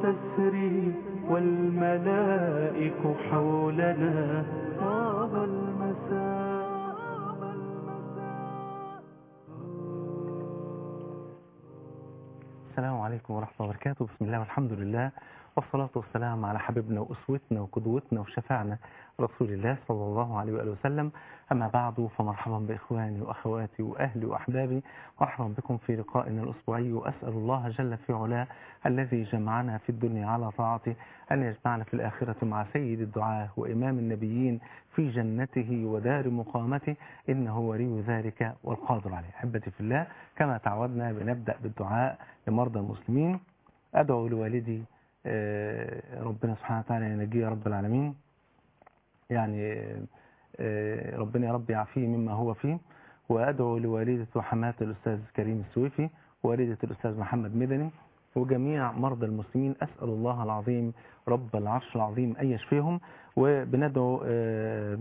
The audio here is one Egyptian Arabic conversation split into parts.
تسري والملائك حولنا طاب المساء السلام عليكم ورحمة الله وبركاته بسم الله والحمد لله والصلاة والسلام على حبيبنا وأسوتنا وقدوتنا وشفعنا رسول الله صلى الله عليه وآله وسلم أما بعد فمرحبا بإخواني وأخواتي وأهلي وأحبابي مرحبا بكم في لقائنا الأسبوعي وأسأل الله جل في علاه الذي جمعنا في الدنيا على طاعته أن يجمعنا في الآخرة مع سيد الدعاة وإمام النبيين في جنته ودار مقامته إنه ولي ذلك والقادر عليه أحبتي في الله كما تعودنا بنبدأ بالدعاء لمرضى المسلمين أدعو لوالدي آه، ربنا سبحانه وتعالى ينجيه يا رب العالمين يعني آه، ربنا يا رب يعافيه مما هو فيه وأدعو لوالدة وحماة الأستاذ كريم السويفي ووالدة الأستاذ محمد مدني وجميع مرضى المسلمين أسأل الله العظيم رب العرش العظيم أن يشفيهم وبندعو آه،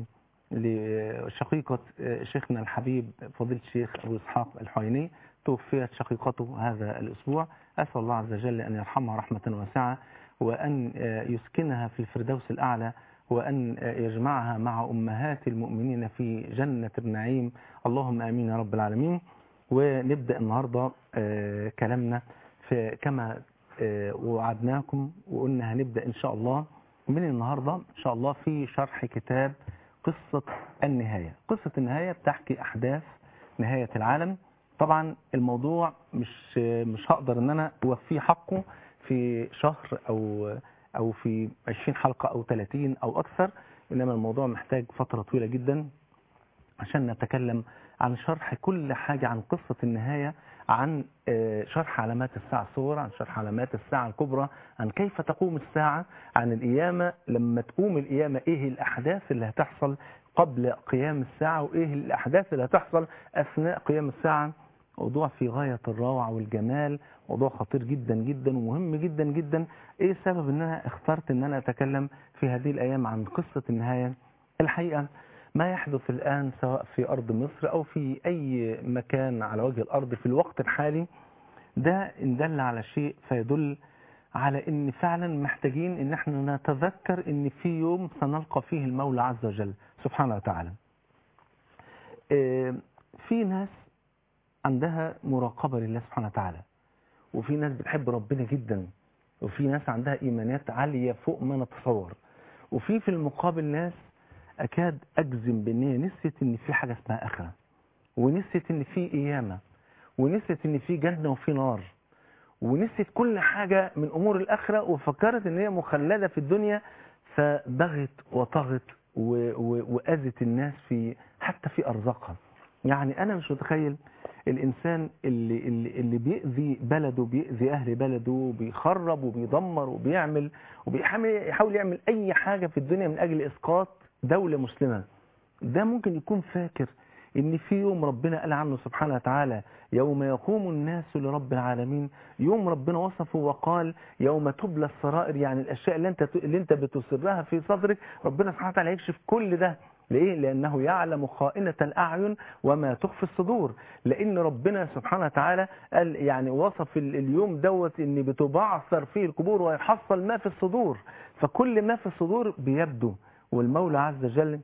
لشقيقة آه، شيخنا الحبيب فضيلة الشيخ أبو إسحاق الحويني توفيت شقيقته هذا الأسبوع أسأل الله عز وجل أن يرحمها رحمة واسعة وأن آه، يسكنها في الفردوس الأعلى وأن آه، يجمعها مع أمهات المؤمنين في جنة النعيم اللهم آمين يا رب العالمين ونبدأ النهاردة آه، كلامنا في كما آه، وعدناكم وقلنا هنبدأ إن شاء الله من النهاردة إن شاء الله في شرح كتاب قصة النهاية قصة النهاية بتحكي أحداث نهاية العالم طبعا الموضوع مش مش هقدر ان انا اوفيه حقه في شهر او او في 20 حلقة او 30 او اكثر انما الموضوع محتاج فترة طويلة جدا عشان نتكلم عن شرح كل حاجة عن قصة النهاية عن آه، شرح علامات الساعة الصغرى عن شرح علامات الساعة الكبرى عن كيف تقوم الساعة عن القيامة لما تقوم القيامة ايه الأحداث اللي هتحصل قبل قيام الساعة وايه الأحداث اللي هتحصل أثناء قيام الساعة موضوع في غاية الروعة والجمال موضوع خطير جدا جدا ومهم جدا جدا ايه السبب ان انا اخترت ان انا اتكلم في هذه الايام عن قصة النهاية الحقيقة ما يحدث الآن سواء في أرض مصر أو في أي مكان على وجه الأرض في الوقت الحالي ده إن دل على شيء فيدل على إن فعلا محتاجين إن احنا نتذكر إن في يوم سنلقى فيه المولى عز وجل سبحانه وتعالى آه، في ناس عندها مراقبة لله سبحانه وتعالى وفي ناس بتحب ربنا جدا وفي ناس عندها إيمانيات عالية فوق ما نتصور وفي في المقابل ناس أكاد أجزم بأن هي نسيت إن في حاجة اسمها آخرة ونسيت إن في قيامة ونسيت إن في جنة وفي نار ونسيت كل حاجة من أمور الآخرة وفكرت إن هي مخلدة في الدنيا فبغت وطغت و- و- وأذت الناس في حتى في أرزاقها يعني أنا مش متخيل الإنسان اللي, اللي, اللي بيأذي بلده بيأذي أهل بلده وبيخرب وبيدمر وبيعمل وبيحاول يحاول يعمل أي حاجة في الدنيا من أجل إسقاط دولة مسلمة ده ممكن يكون فاكر ان في يوم ربنا قال عنه سبحانه وتعالى يوم يقوم الناس لرب العالمين يوم ربنا وصفه وقال يوم تبلى السرائر يعني الاشياء اللي انت اللي انت بتسرها في صدرك ربنا سبحانه وتعالى يكشف كل ده ليه؟ لأنه يعلم خائنة الأعين وما تخفي الصدور لأن ربنا سبحانه وتعالى قال يعني وصف ال- اليوم دوت إن بتبعثر فيه القبور ويحصل ما في الصدور فكل ما في الصدور بيبدو والمولى عز وجل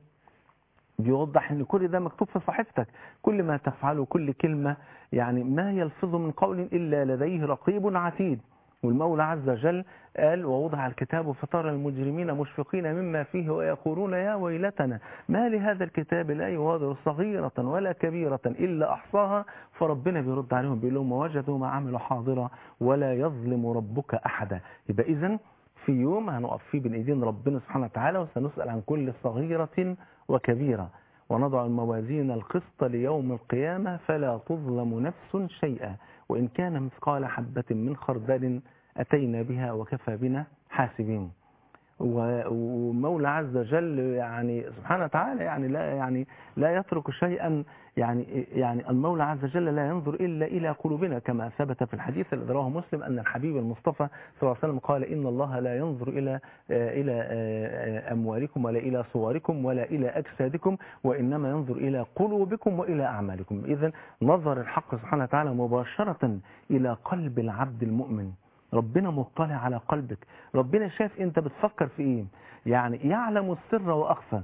بيوضح ان كل ده مكتوب في صحيفتك كل ما تفعله كل كلمة يعني ما يلفظ من قول إلا لديه رقيب عتيد والمولى عز وجل قال ووضع الكتاب فترى المجرمين مشفقين مما فيه ويقولون يا ويلتنا ما لهذا الكتاب لا يغادر صغيرة ولا كبيرة إلا أحصاها فربنا بيرد عليهم بيقول لهم وجدوا ما عملوا حاضرا ولا يظلم ربك أحدا يبقى إذن في يوم هنقف فيه بين ايدين ربنا سبحانه وتعالى وسنسأل عن كل صغيرة وكبيرة ونضع الموازين القسط ليوم القيامة فلا تظلم نفس شيئا وإن كان مثقال حبة من خردل أتينا بها وكفى بنا حاسبين و- ومولى عز وجل يعني سبحانه وتعالى يعني لا يعني لا يترك شيئا يعني يعني المولى عز وجل لا ينظر الا الى قلوبنا كما ثبت في الحديث الذي رواه مسلم ان الحبيب المصطفى صلى الله عليه وسلم قال ان الله لا ينظر الى آه، الى آه، اموالكم ولا الى صوركم ولا الى اجسادكم وانما ينظر الى قلوبكم والى اعمالكم اذا نظر الحق سبحانه وتعالى مباشره الى قلب العبد المؤمن ربنا مطلع على قلبك ربنا شايف انت بتفكر في ايه يعني يعلم السر واخفى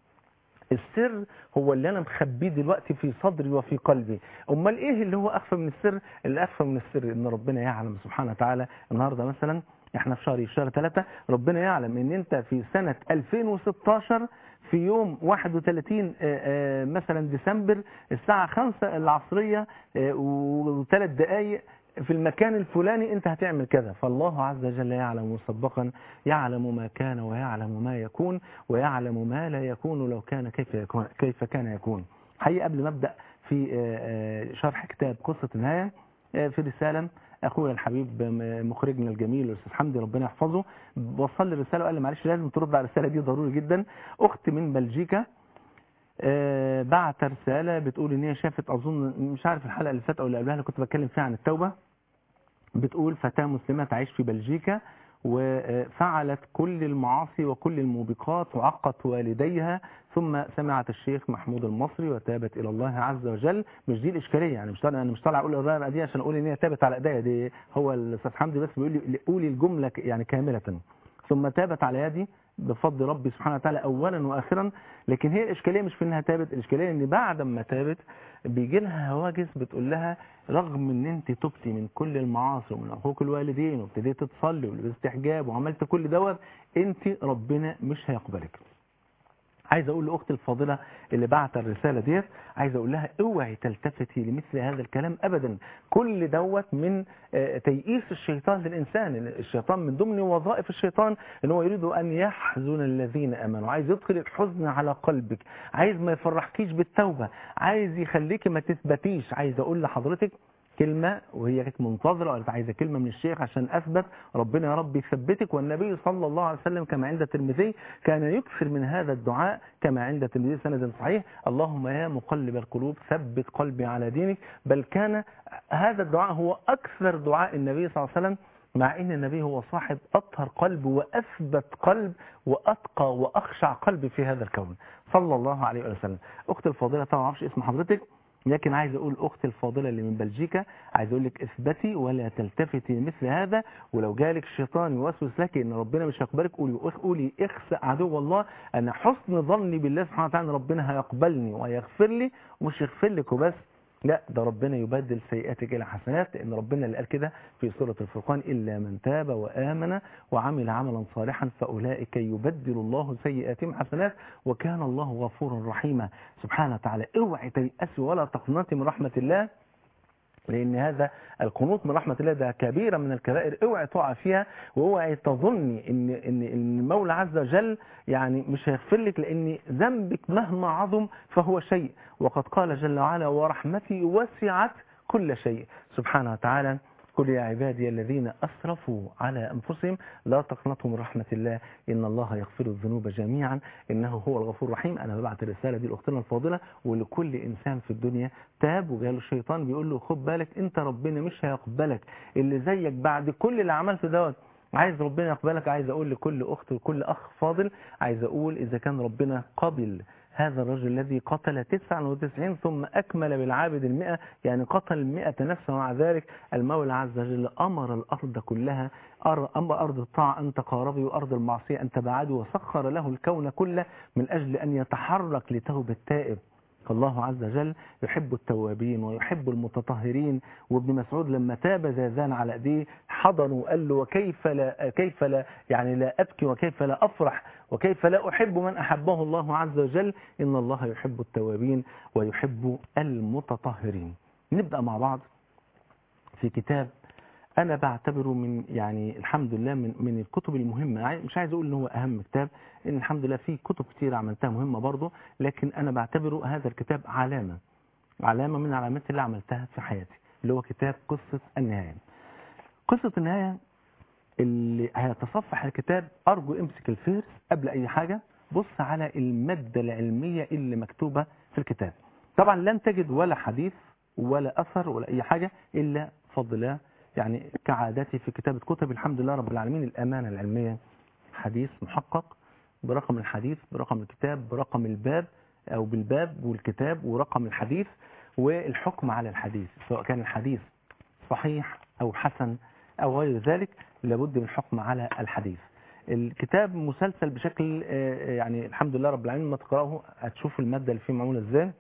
السر هو اللي انا مخبيه دلوقتي في صدري وفي قلبي امال ايه اللي هو اخفى من السر اللي اخفى من السر ان ربنا يعلم سبحانه وتعالى النهارده مثلا احنا في شهر في شهر 3 ربنا يعلم ان انت في سنة 2016 في يوم 31 آه، آه، مثلا ديسمبر الساعة 5 العصرية وثلاث دقائق في المكان الفلاني انت هتعمل كذا فالله عز وجل يعلم مسبقا يعلم ما كان ويعلم ما يكون ويعلم ما لا يكون لو كان كيف يكون كيف كان يكون حقيقة قبل ما ابدا في آه، آه، شرح كتاب قصة النهاية آه، في رسالة اخويا الحبيب م- مخرجنا الجميل الاستاذ حمدي ربنا يحفظه وصل لي رساله وقال لي معلش لازم ترد على الرساله دي ضروري جدا اخت من بلجيكا آه، بعت رساله بتقول ان هي شافت اظن مش عارف الحلقه اللي فاتت او اللي قبلها اللي كنت بتكلم فيها عن التوبه بتقول فتاه مسلمه تعيش في بلجيكا وفعلت كل المعاصي وكل الموبقات وعقت والديها ثم سمعت الشيخ محمود المصري وتابت الى الله عز وجل مش دي الاشكاليه يعني مش طالع انا مش طالع اقول الروايه دي عشان اقول ان هي تابت على ايديا دي هو الاستاذ حمدي بس بيقول لي قولي الجمله ك- يعني كامله ثم تابت على يدي بفضل ربي سبحانه وتعالى اولا واخرا لكن هي الاشكاليه مش في انها تابت الاشكاليه ان بعد ما تابت بيجي لها هواجس بتقول لها رغم ان انت تبتي من كل المعاصي ومن حقوق الوالدين وابتديت تصلي ولبست حجاب وعملت كل دوت انت ربنا مش هيقبلك عايز اقول لاختي الفاضله اللي بعت الرساله ديت عايز اقول لها اوعي تلتفتي لمثل هذا الكلام ابدا كل دوت من آه، تيئيس الشيطان للانسان الشيطان من ضمن وظائف الشيطان ان هو يريد ان يحزن الذين امنوا عايز يدخل الحزن على قلبك عايز ما يفرحكيش بالتوبه عايز يخليكي ما تثبتيش عايز اقول لحضرتك كلمة وهي كانت منتظرة وقالت عايزة كلمة من الشيخ عشان أثبت ربنا يا رب يثبتك والنبي صلى الله عليه وسلم كما عند الترمذي كان يكثر من هذا الدعاء كما عند الترمذي سند صحيح اللهم يا مقلب القلوب ثبت قلبي على دينك بل كان هذا الدعاء هو أكثر دعاء النبي صلى الله عليه وسلم مع ان النبي هو صاحب اطهر قلب واثبت قلب واتقى واخشع قلب في هذا الكون صلى الله عليه وسلم اختي الفاضله طبعا ما اعرفش اسم حضرتك لكن عايز اقول اختي الفاضله اللي من بلجيكا عايز اقول لك اثبتي ولا تلتفتي لمثل هذا ولو جالك الشيطان يوسوس لك ان ربنا مش هيقبلك قولي قولي اخسأ عدو الله انا حسن ظني بالله سبحانه وتعالى ان ربنا هيقبلني وهيغفر لي ومش يغفر لك وبس لا ده ربنا يبدل سيئاتك الى حسنات لان ربنا اللي قال كده في سوره الفرقان الا من تاب وامن وعمل عملا صالحا فاولئك يبدل الله سيئاتهم حسنات وكان الله غفورا رحيما سبحانه وتعالى اوعي تيأسي ولا تقنطي من رحمه الله لان هذا القنوط من رحمه الله ده كبيره من الكبائر اوعي تقع فيها واوعي تظني ان ان ان المولى عز وجل يعني مش هيغفر لك لان ذنبك مهما عظم فهو شيء وقد قال جل وعلا ورحمتي وسعت كل شيء سبحانه وتعالى قل يا عبادي الذين أسرفوا على أنفسهم لا تقنطوا من رحمة الله إن الله يغفر الذنوب جميعا إنه هو الغفور الرحيم أنا ببعت الرسالة دي لأختنا الفاضلة ولكل إنسان في الدنيا تاب وجاله الشيطان بيقول له خد بالك أنت ربنا مش هيقبلك اللي زيك بعد كل اللي عملته دوت عايز ربنا يقبلك عايز أقول لكل أخت وكل أخ فاضل عايز أقول إذا كان ربنا قبل هذا الرجل الذي قتل 99 ثم أكمل بالعابد المئة يعني قتل مئة نفس ومع ذلك المولى عز وجل أمر الأرض كلها أر- أمر أرض الطاعة أن تقاربي وأرض المعصية أن تبعدوا وسخر له الكون كله من أجل أن يتحرك لتوبة التائب فالله عز وجل يحب التوابين ويحب المتطهرين وابن مسعود لما تاب زازان على ايديه حضنه وقال له وكيف لا كيف لا يعني لا ابكي وكيف لا افرح وكيف لا احب من احبه الله عز وجل ان الله يحب التوابين ويحب المتطهرين نبدا مع بعض في كتاب انا بعتبره من يعني الحمد لله من من الكتب المهمه عاي- مش عايز اقول ان هو اهم كتاب ان الحمد لله في كتب كتير عملتها مهمه برضه لكن انا بعتبره هذا الكتاب علامه علامه من العلامات اللي عملتها في حياتي اللي هو كتاب قصه النهايه قصه النهايه اللي هيتصفح الكتاب ارجو امسك الفهرس قبل اي حاجه بص على الماده العلميه اللي مكتوبه في الكتاب طبعا لن تجد ولا حديث ولا اثر ولا اي حاجه الا فضل الله يعني كعادتي في كتابة كتب الحمد لله رب العالمين الأمانة العلمية حديث محقق برقم الحديث برقم الكتاب برقم الباب أو بالباب والكتاب ورقم الحديث والحكم على الحديث سواء كان الحديث صحيح أو حسن أو غير ذلك لابد من الحكم على الحديث الكتاب مسلسل بشكل آه، يعني الحمد لله رب العالمين ما تقرأه هتشوف المادة اللي فيه معمولة ازاي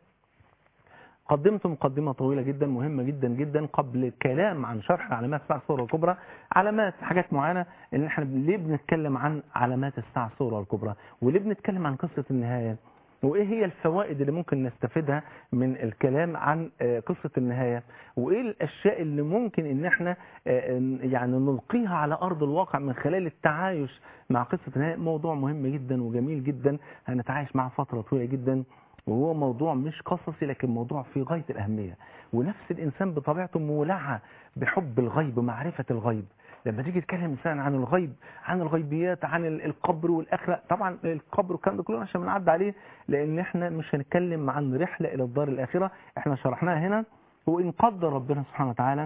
قدمت مقدمة طويلة جدا مهمة جدا جدا قبل الكلام عن شرح علامات الساعة الصغرى والكبرى علامات حاجات معينة ان احنا ليه بنتكلم عن علامات الساعة الصغرى والكبرى وليه بنتكلم عن قصة النهاية وايه هي الفوائد اللي ممكن نستفيدها من الكلام عن آه، قصة النهاية وايه الاشياء اللي ممكن ان احنا آه، يعني نلقيها على ارض الواقع من خلال التعايش مع قصة النهاية موضوع مهم جدا وجميل جدا هنتعايش معه فترة طويلة جدا وهو موضوع مش قصصي لكن موضوع في غاية الأهمية ونفس الإنسان بطبيعته مولعة بحب الغيب ومعرفة الغيب لما تيجي تتكلم إنسان عن الغيب عن الغيبيات عن ال- القبر والآخرة طبعا القبر والكلام ده كله عشان بنعدي عليه لأن احنا مش هنتكلم عن رحلة إلى الدار الآخرة احنا شرحناها هنا وإن قدر ربنا سبحانه وتعالى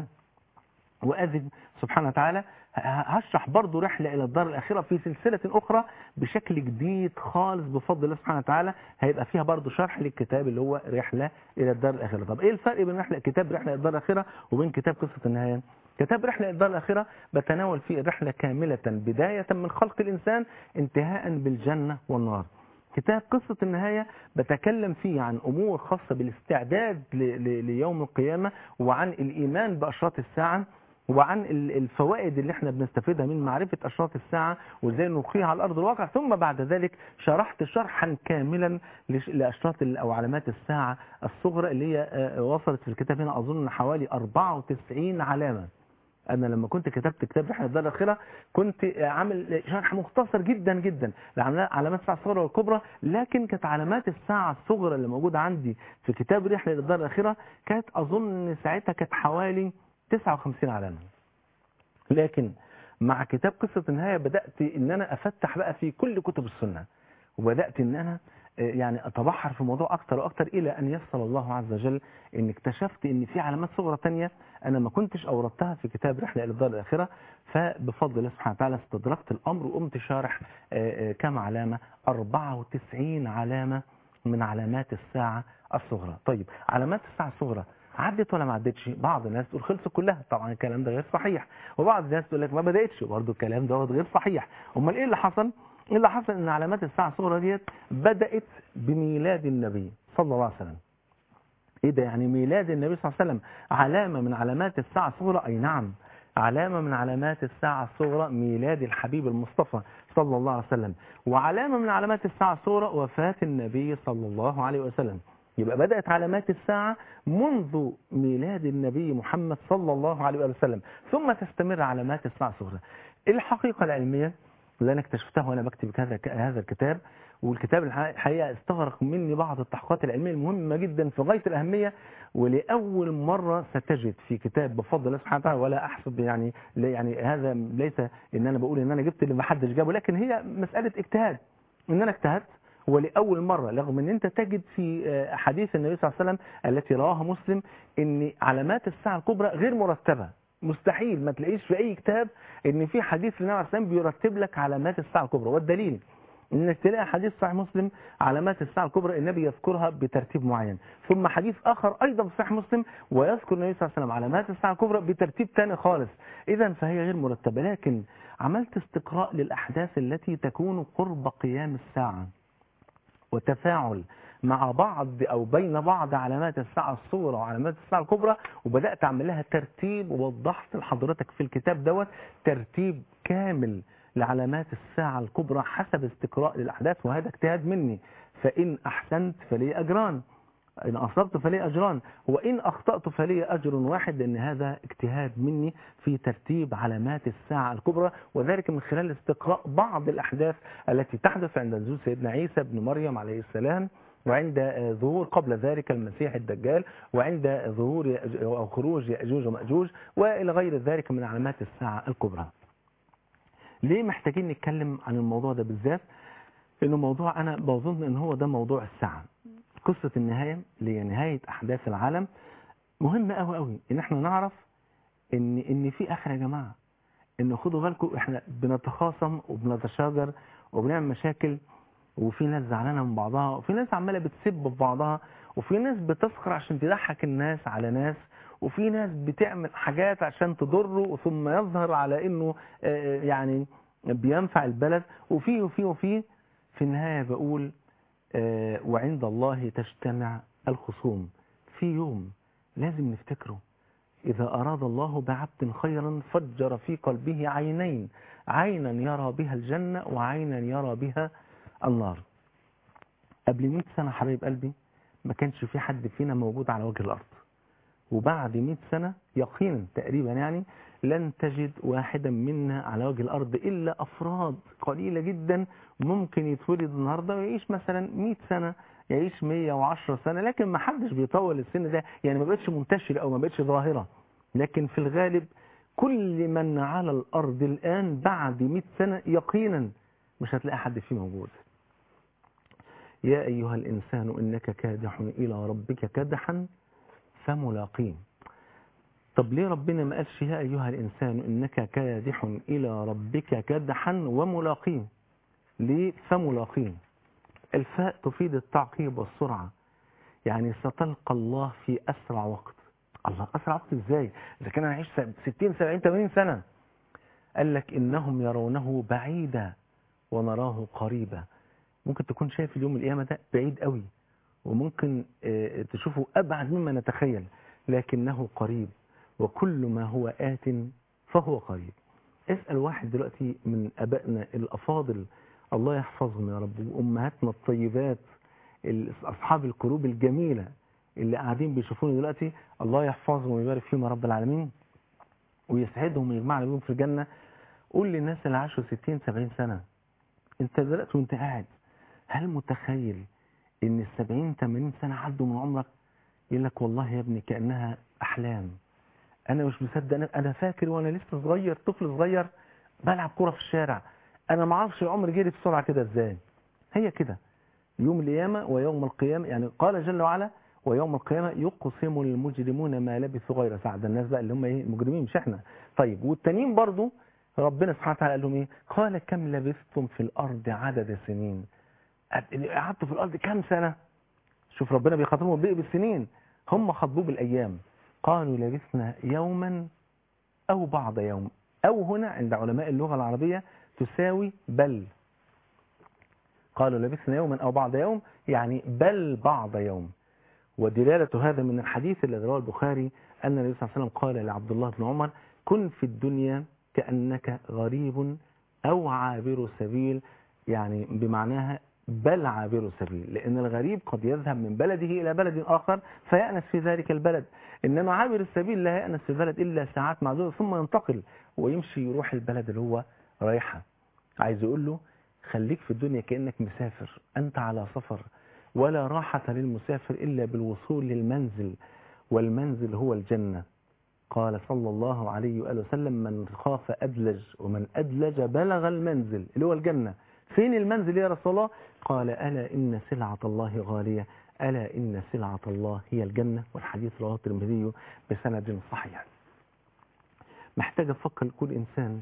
وأذن سبحانه وتعالى ه- هشرح برضو رحلة إلى الدار الآخرة في سلسلة أخرى بشكل جديد خالص بفضل الله سبحانه وتعالى هيبقى فيها برضو شرح للكتاب اللي هو رحلة إلى الدار الآخرة طب إيه الفرق بين رحلة كتاب رحلة إلى الدار الآخرة وبين كتاب قصة النهاية كتاب رحلة إلى الدار الآخرة بتناول فيه الرحلة كاملة بداية من خلق الإنسان انتهاء بالجنة والنار كتاب قصة النهاية بتكلم فيه عن أمور خاصة بالاستعداد ل- ل- ليوم القيامة وعن الإيمان بأشراط الساعة وعن ال- الفوائد اللي احنا بنستفيدها من معرفة أشراط الساعة وازاي نلقيها على أرض الواقع ثم بعد ذلك شرحت شرحا كاملا لش- لأشراط ال- أو علامات الساعة الصغرى اللي هي آه، وصلت في الكتاب هنا أظن حوالي 94 علامة أنا لما كنت كتبت كتاب رحلة الدار الآخرة كنت عامل شرح مختصر جدا جدا لعلامات الساعة الصغرى والكبرى لكن كانت علامات الساعة الصغرى اللي موجودة عندي في كتاب رحلة الدار الآخرة كانت أظن ساعتها كانت حوالي 59 علامة لكن مع كتاب قصة النهاية بدأت ان انا افتح بقى في كل كتب السنة وبدأت ان انا آه، يعني اتبحر في الموضوع اكتر واكتر الى ان يسر الله عز وجل ان اكتشفت ان في علامات صغرى تانية انا ما كنتش اوردتها في كتاب رحلة الى الدار الاخرة فبفضل الله سبحانه وتعالى استدركت الامر وقمت شارح آه، آه، كم علامة 94 علامة من علامات الساعة الصغرى طيب علامات الساعة الصغرى عدت ولا ما عدتش بعض الناس تقول خلصت كلها طبعا الكلام ده غير صحيح وبعض الناس تقول لك ما بدأتش برضه الكلام ده غير صحيح امال ايه اللي حصل ايه اللي حصل ان علامات الساعة الصغرى ديت بدأت بميلاد النبي صلى الله عليه وسلم ايه ده يعني ميلاد النبي صلى الله عليه وسلم علامة من علامات الساعة الصغرى اي نعم علامة من علامات الساعة الصغرى ميلاد الحبيب المصطفى صلى الله عليه وسلم وعلامة من علامات الساعة الصغرى وفاة النبي صلى الله عليه وسلم يبقى بدأت علامات الساعة منذ ميلاد النبي محمد صلى الله عليه وسلم ثم تستمر علامات الساعة الصغرى الحقيقة العلمية اللي أنا اكتشفتها وأنا بكتب هذا هذا الكتاب والكتاب الحقيقة استغرق مني بعض التحقيقات العلمية المهمة جدا في غاية الأهمية ولأول مرة ستجد في كتاب بفضل الله سبحانه وتعالى ولا أحسب يعني لا- يعني هذا ليس إن أنا بقول إن أنا جبت اللي ما حدش جابه لكن هي مسألة اجتهاد إن أنا اجتهدت ولأول مرة رغم أن أنت تجد في آه، حديث النبي صلى الله عليه وسلم التي رواها مسلم أن علامات الساعة الكبرى غير مرتبة مستحيل ما تلاقيش في أي كتاب أن في حديث للنبي عليه الصلاة والسلام بيرتب لك علامات الساعة الكبرى والدليل انك تلاقي حديث صحيح مسلم علامات الساعة الكبرى النبي يذكرها بترتيب معين ثم حديث آخر أيضا في صحيح مسلم ويذكر النبي صلى الله عليه وسلم علامات الساعة الكبرى بترتيب تاني خالص إذا فهي غير مرتبة لكن عملت استقراء للأحداث التي تكون قرب قيام الساعة وتفاعل مع بعض أو بين بعض علامات الساعة الصغرى وعلامات الساعة الكبرى وبدأت أعمل لها ترتيب ووضحت لحضرتك في الكتاب دوت ترتيب كامل لعلامات الساعة الكبرى حسب استقراء للأحداث وهذا اجتهاد مني فإن أحسنت فلي أجران إن أصبت فلي أجران وإن أخطأت فلي أجر واحد لأن هذا اجتهاد مني في ترتيب علامات الساعة الكبرى وذلك من خلال استقراء بعض الأحداث التي تحدث عند نزول سيدنا عيسى بن مريم عليه السلام وعند آه، ظهور قبل ذلك المسيح الدجال وعند ظهور يأج- أو خروج يأجوج ومأجوج وإلى غير ذلك من علامات الساعة الكبرى ليه محتاجين نتكلم عن الموضوع ده بالذات لأنه موضوع أنا بظن أن هو ده موضوع الساعة قصة النهاية اللي هي نهاية أحداث العالم مهم قوي قوي إن احنا نعرف إن إن في آخر يا جماعة إن خدوا بالكم إحنا بنتخاصم وبنتشاجر وبنعمل مشاكل وفي ناس زعلانة من بعضها وفي ناس عمالة بتسب في بعضها وفي ناس بتسخر عشان تضحك الناس على ناس وفي ناس بتعمل حاجات عشان تضره ثم يظهر على انه آه، يعني بينفع البلد وفي وفي وفي في النهاية بقول آه، وعند الله تجتمع الخصوم في يوم لازم نفتكره إذا أراد الله بعبد خيرا فجر في قلبه عينين عينا يرى بها الجنة وعينا يرى بها النار قبل 100 سنة حبيب قلبي ما كانش في حد فينا موجود على وجه الأرض وبعد 100 سنة يقينا تقريبا يعني لن تجد واحدا منا على وجه الأرض إلا أفراد قليلة جدا ممكن يتولد النهاردة ويعيش مثلا 100 سنة يعيش 110 سنة لكن ما حدش بيطول السن ده يعني ما بقتش منتشر أو ما بقتش ظاهرة لكن في الغالب كل من على الأرض الآن بعد 100 سنة يقينا مش هتلاقي حد فيه موجود يا أيها الإنسان إنك كادح إلى ربك كدحا فملاقيه طب ليه ربنا ما قالش يا أيها الإنسان إنك كادح إلى ربك كدحا وملاقيه ليه فملاقيه الفاء تفيد التعقيب والسرعة يعني ستلقى الله في أسرع وقت الله أسرع وقت إزاي إذا كان هنعيش 60 70 80 سنة قال لك إنهم يرونه بعيدا ونراه قريبا ممكن تكون شايف اليوم القيامة ده بعيد قوي وممكن آه، تشوفه أبعد مما نتخيل لكنه قريب وكل ما هو آت فهو قريب اسأل واحد دلوقتي من أبائنا الأفاضل الله يحفظهم يا رب وأمهاتنا الطيبات ال- أصحاب القلوب الجميلة اللي قاعدين بيشوفوني دلوقتي الله يحفظهم ويبارك فيهم يا رب العالمين ويسعدهم ويجمعنا بيهم في الجنة قول للناس اللي عاشوا 60 70 سنة انت دلوقتي وانت قاعد هل متخيل ان ال 70 80 سنة عدوا من عمرك يقول لك والله يا ابني كأنها أحلام أنا مش مصدق أنا- أنا فاكر وأنا لسه صغير طفل صغير بلعب كرة في الشارع أنا ما اعرفش العمر جري بسرعة كده إزاي هي كده يوم القيامة ويوم القيامة يعني قال جل وعلا ويوم القيامة يقسم المجرمون ما لبثوا غير ساعة ده الناس بقى اللي هم ايه المجرمين مش احنا طيب والتانيين برضو ربنا سبحانه وتعالى قال لهم ايه قال كم لبثتم في الأرض عدد سنين قعدتوا في الأرض كام سنة شوف ربنا بيخاطبهم بإيه بالسنين هم خاطبوه بالأيام قالوا لبثنا يوما أو بعض يوم أو هنا عند علماء اللغة العربية تساوي بل قالوا لبثنا يوما أو بعض يوم يعني بل بعض يوم ودلالة هذا من الحديث الذي رواه البخاري أن النبي صلى الله عليه وسلم قال لعبد الله بن عمر كن في الدنيا كأنك غريب أو عابر سبيل يعني بمعناها بل عابر سبيل لأن الغريب قد يذهب من بلده إلى بلد آخر فيأنس في ذلك البلد إنما عابر السبيل لا يأنس في البلد إلا ساعات معدودة ثم ينتقل ويمشي يروح البلد اللي هو رايحها عايز يقول له خليك في الدنيا كأنك مسافر أنت على سفر ولا راحة للمسافر إلا بالوصول للمنزل والمنزل هو الجنة قال صلى الله عليه وآله وسلم من خاف أدلج ومن أدلج بلغ المنزل اللي هو الجنة فين المنزل يا رسول الله قال ألا إن سلعة الله غالية ألا إن سلعة الله هي الجنة والحديث رواه الترمذي بسند صحيح محتاج أفكر كل إنسان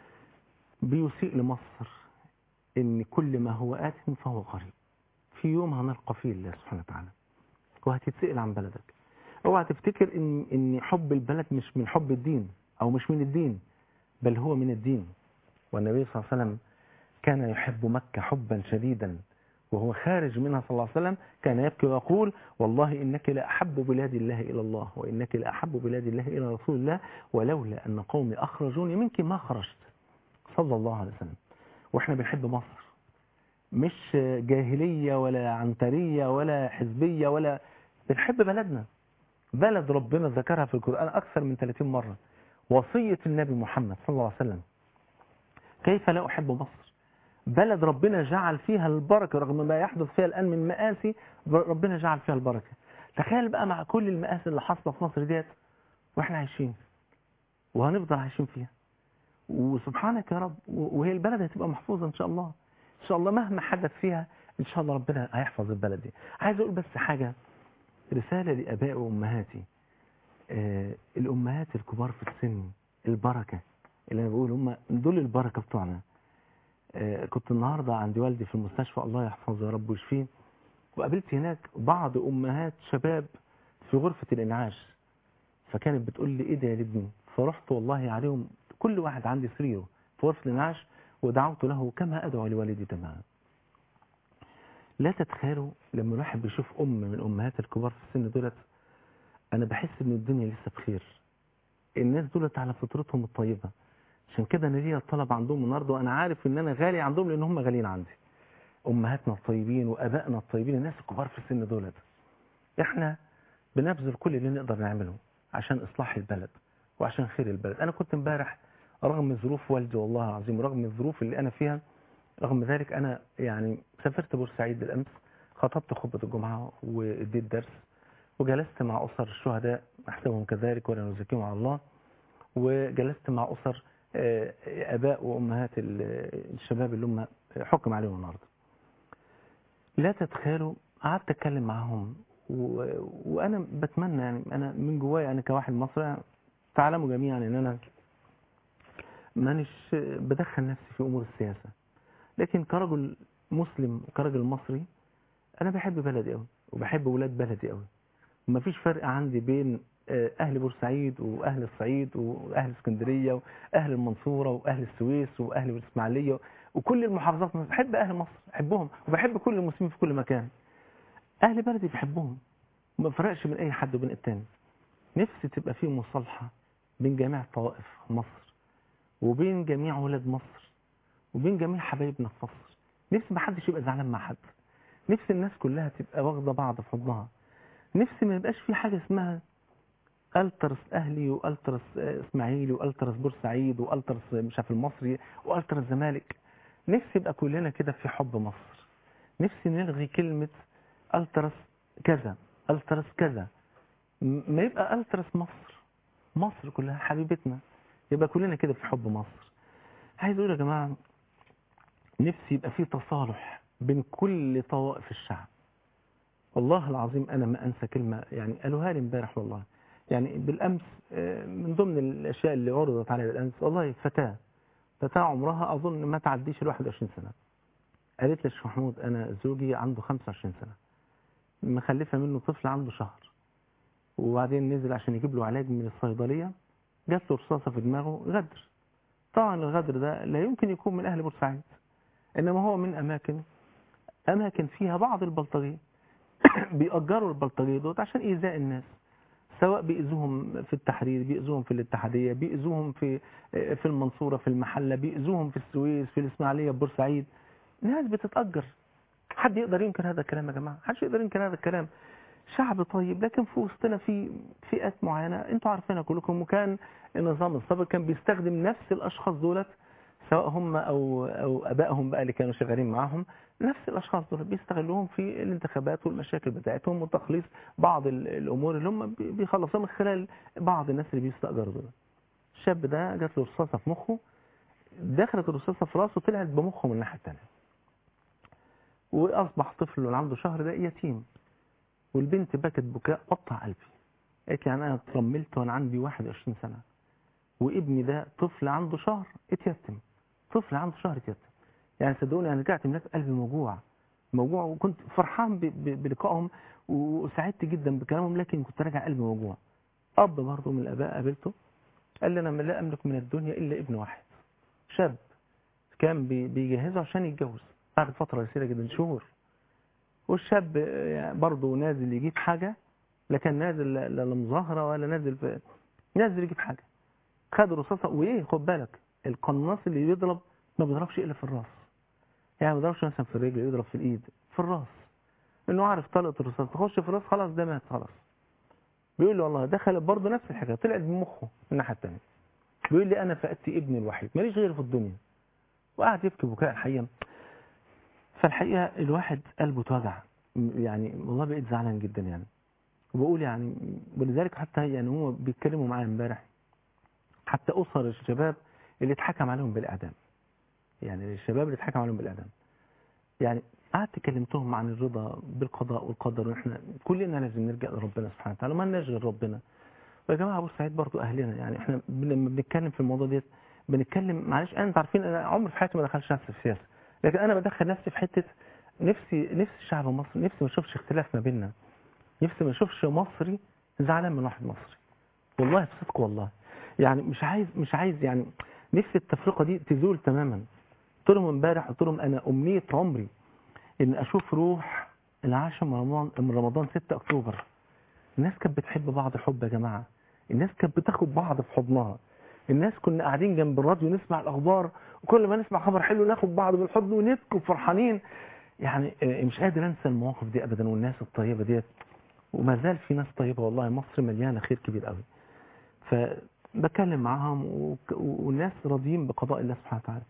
بيسيء لمصر إن كل ما هو آت فهو قريب في يوم هنلقى فيه الله سبحانه وتعالى وهتتسأل عن بلدك اوعى تفتكر ان ان حب البلد مش من حب الدين او مش من الدين بل هو من الدين والنبي صلى الله عليه وسلم كان يحب مكة حبا شديدا وهو خارج منها صلى الله عليه وسلم كان يبكي ويقول والله إنك لأحب بلاد الله إلى الله وإنك لأحب بلاد الله إلى رسول الله ولولا أن قومي أخرجوني منك ما خرجت صلى الله عليه وسلم وإحنا بنحب مصر مش جاهلية ولا عنترية ولا حزبية ولا بنحب بلدنا بلد ربنا ذكرها في القرآن أكثر من 30 مرة وصية النبي محمد صلى الله عليه وسلم كيف لا أحب مصر بلد ربنا جعل فيها البركة رغم ما يحدث فيها الآن من مآسي ربنا جعل فيها البركة تخيل بقى مع كل المآسي اللي حاصلة في مصر ديت وإحنا عايشين وهنفضل عايشين فيها وسبحانك يا رب وهي البلد هتبقى محفوظة إن شاء الله إن شاء الله مهما حدث فيها إن شاء الله ربنا هيحفظ البلد دي عايز أقول بس حاجة رسالة لأبائي وأمهاتي آه الأمهات الكبار في السن البركة اللي أنا بقول هم دول البركة بتوعنا آه كنت النهاردة عند والدي في المستشفى الله يحفظه يا رب ويشفيه وقابلت هناك بعض أمهات شباب في غرفة الإنعاش فكانت بتقول لي ايه ده يا ابني فرحت والله عليهم كل واحد عندي سريره في غرفه الانعاش ودعوت له كما ادعو لوالدي تماما لا تتخيلوا لما الواحد بيشوف ام من امهات الكبار في السن دولت انا بحس ان الدنيا لسه بخير الناس دولت على فطرتهم الطيبه عشان كده انا ليا طلب عندهم النهارده وانا عارف ان انا غالي عندهم لان هم غاليين عندي امهاتنا الطيبين وابائنا الطيبين الناس الكبار في السن دولت احنا بنبذل كل اللي نقدر نعمله عشان اصلاح البلد وعشان خير البلد انا كنت امبارح رغم ظروف والدي والله العظيم رغم الظروف اللي انا فيها رغم ذلك انا يعني سافرت بورسعيد بالامس خطبت خطبه الجمعه واديت درس وجلست مع اسر الشهداء احسبهم كذلك ولا نزكيهم على الله وجلست مع اسر آه، اباء وامهات ال- الشباب اللي هم حكم عليهم النهارده لا تتخيلوا قعدت اتكلم معاهم و... وانا بتمنى يعني انا من جوايا انا كواحد مصري تعلموا جميعا ان انا مانيش بدخل نفسي في امور السياسه لكن كرجل مسلم وكرجل مصري انا بحب بلدي قوي وبحب ولاد بلدي قوي ومفيش فرق عندي بين آه، اهل بورسعيد واهل الصعيد واهل اسكندريه واهل المنصوره واهل السويس واهل الاسماعيليه وكل المحافظات بحب اهل مصر بحبهم وبحب كل المسلمين في كل مكان اهل بلدي بحبهم ما فرقش بين اي حد وبين التاني نفسي تبقى في مصالحه بين جميع طوائف مصر وبين جميع ولاد مصر وبين جميع حبايبنا في مصر نفسي ما حدش يبقى زعلان مع حد نفسي الناس كلها تبقى واخده بعض في حضنها نفسي ما يبقاش في حاجه اسمها الترس اهلي والترس آه، اسماعيلي والترس بورسعيد والترس مش عارف المصري والترس زمالك نفسي يبقى كلنا كده في حب مصر نفسي نلغي كلمه الترس كذا الترس كذا م- ما يبقى الترس مصر مصر كلها حبيبتنا يبقى كلنا كده في حب مصر عايز اقول يا جماعه نفسي يبقى في تصالح بين كل طوائف الشعب والله العظيم انا ما انسى كلمه يعني قالوها لي امبارح والله يعني بالامس آه، من ضمن الاشياء اللي عرضت علي بالامس والله فتاه فتاه عمرها اظن ما تعديش ال 21 سنه قالت لي يا شيخ محمود انا زوجي عنده 25 سنه مخلفه منه طفل عنده شهر وبعدين نزل عشان يجيب له علاج من الصيدليه جات له رصاصه في دماغه غدر طبعا الغدر ده لا يمكن يكون من اهل بورسعيد انما هو من اماكن اماكن فيها بعض البلطجيه بيأجروا البلطجيه دوت عشان ايذاء الناس سواء بيأذوهم في التحرير بيأذوهم في الاتحاديه بيأذوهم في في المنصوره في المحله بيأذوهم في السويس في الاسماعيليه بورسعيد ناس بتتأجر حد يقدر ينكر هذا الكلام يا جماعه حدش يقدر ينكر هذا الكلام شعب طيب لكن في وسطنا في فئات معينه انتوا عارفينها كلكم وكان النظام السابق كان بيستخدم نفس الاشخاص دولت سواء هم او او ابائهم بقى اللي كانوا شغالين معاهم نفس الاشخاص دول بيستغلوهم في الانتخابات والمشاكل بتاعتهم وتخليص بعض ال- الامور اللي هم بي- بيخلصوها من خلال بعض الناس اللي بيستاجروا دول الشاب ده جات له رصاصه في مخه دخلت الرصاصه في راسه طلعت بمخه من الناحيه الثانيه واصبح طفل اللي عنده شهر ده يتيم والبنت بكت بكاء قطع قلبي قالت لي يعني انا اترملت وانا عندي 21 سنه وابني ده طفل عنده شهر اتيتم طفل عنده شهر اتيتم يعني صدقوني انا رجعت من هناك قلبي موجوع موجوع وكنت فرحان ب- ب- بلقائهم وسعدت جدا بكلامهم لكن كنت راجع قلبي موجوع اب برضه من الاباء قابلته قال لي انا لا املك من الدنيا الا ابن واحد شاب كان بي- بيجهزه عشان يتجوز بعد فتره يسيره جدا شهور والشاب آه، برضه نازل يجيب حاجه لا كان نازل لا لا لمظاهره ولا نازل في نازل يجيب حاجه خد رصاصه وايه خد بالك القناص اللي بيضرب ما بيضربش الا في الراس يعني ما بيضربش مثلا في الرجل يضرب في الايد في الراس انه عارف طلقه الرصاص تخش في الراس خلاص ده مات خلاص بيقول لي والله دخل برضه نفس الحكايه طلعت بمخه من الناحيه الثانيه بيقول لي انا فقدت ابني الوحيد ماليش غيره في الدنيا وقعد يبكي بكاء الحقيقه فالحقيقه الواحد قلبه اتوجع يعني والله بقيت زعلان جدا يعني وبقول يعني ولذلك حتى يعني هم بيتكلموا معايا امبارح حتى اسر الشباب اللي اتحكم عليهم بالاعدام يعني الشباب اللي اتحكم عليهم بالاعدام يعني قعدت كلمتهم عن الرضا بالقضاء والقدر واحنا كلنا لازم نرجع لربنا سبحانه وتعالى ما لناش غير ربنا ويا جماعه ابو سعيد برضو اهلنا يعني احنا بن- لما بنتكلم في الموضوع ديت بنتكلم معلش انا انتوا عارفين انا عمري في حياتي ما دخلش نفسي في السياسه لكن انا بدخل نفسي في حته نفسي نفسي شعب مصر نفسي ما اشوفش اختلاف ما بيننا نفسي ما اشوفش مصري زعلان من واحد مصري والله بصدق والله يعني مش عايز مش عايز يعني نفس التفرقه دي تزول تماما قلت لهم امبارح قلت لهم انا امنيه عمري ان اشوف روح العاشر من رمضان من رمضان 6 اكتوبر الناس كانت بتحب بعض حب يا جماعه الناس كانت بتاخد بعض في حضنها الناس كنا قاعدين جنب الراديو نسمع الاخبار وكل ما نسمع خبر حلو ناخد بعض بالحضن ونبكي وفرحانين يعني آه، مش قادر انسى المواقف دي ابدا والناس الطيبه ديت وما زال في ناس طيبه والله مصر مليانه خير كبير قوي فبكلم معاهم وك- والناس راضيين بقضاء الله سبحانه وتعالى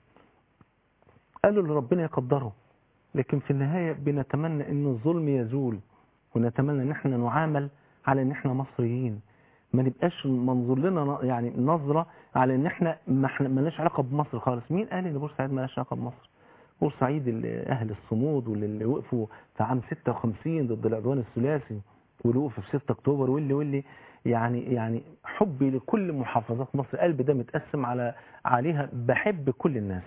قالوا اللي ربنا يقدره لكن في النهايه بنتمنى ان الظلم يزول ونتمنى ان احنا نعامل على ان احنا مصريين ما نبقاش منظور لنا ن- يعني نظره على ان احنا ما احنا مالناش علاقه بمصر خالص مين قال ان بورسعيد مالهاش علاقه بمصر بورسعيد اللي اهل الصمود واللي اللي وقفوا في عام 56 ضد العدوان الثلاثي واللي وقفوا في 6 اكتوبر واللي واللي يعني يعني حبي لكل محافظات مصر قلبي ده متقسم على عليها بحب كل الناس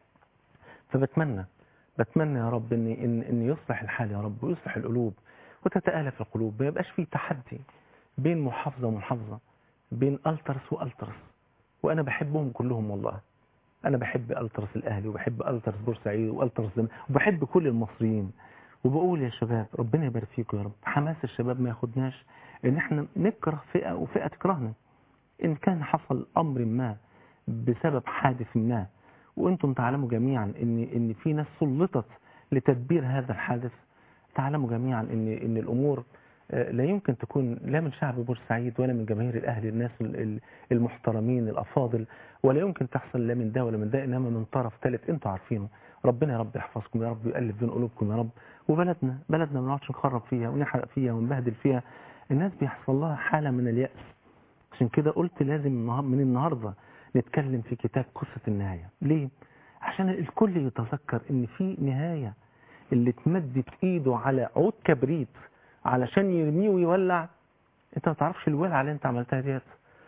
فبتمنى بتمنى يا رب ان ان ان يصلح الحال يا رب ويصلح القلوب وتتآلف القلوب ما يبقاش في تحدي بين محافظة ومحافظة بين ألترس وألترس وأنا بحبهم كلهم والله أنا بحب ألترس الأهلي وبحب ألترس بورسعيد وألترس زم... وبحب كل المصريين وبقول يا شباب ربنا يبارك فيكم يا رب حماس الشباب ما ياخدناش ان احنا نكره فئة وفئة تكرهنا ان كان حصل امر ما بسبب حادث ما وانتم تعلموا جميعا ان ان في ناس سلطت لتدبير هذا الحادث تعلموا جميعا ان ان الامور آه، لا يمكن تكون لا من شعب بورسعيد ولا من جماهير الاهلي الناس ال- ال- المحترمين الافاضل ولا يمكن تحصل لا من ده ولا من ده انما من طرف ثالث انتوا عارفينه ربنا يا رب يحفظكم يا رب يؤلف بين قلوبكم يا رب وبلدنا بلدنا ما نقعدش نخرب فيها ونحرق فيها ونبهدل فيها الناس بيحصل لها حاله من الياس عشان كده قلت لازم النهار- من النهارده نتكلم في كتاب قصه النهايه ليه عشان الكل يتذكر ان في نهايه اللي تمدت ايده على عود كبريت علشان يرميه ويولع انت ما تعرفش الولعه اللي انت عملتها ديت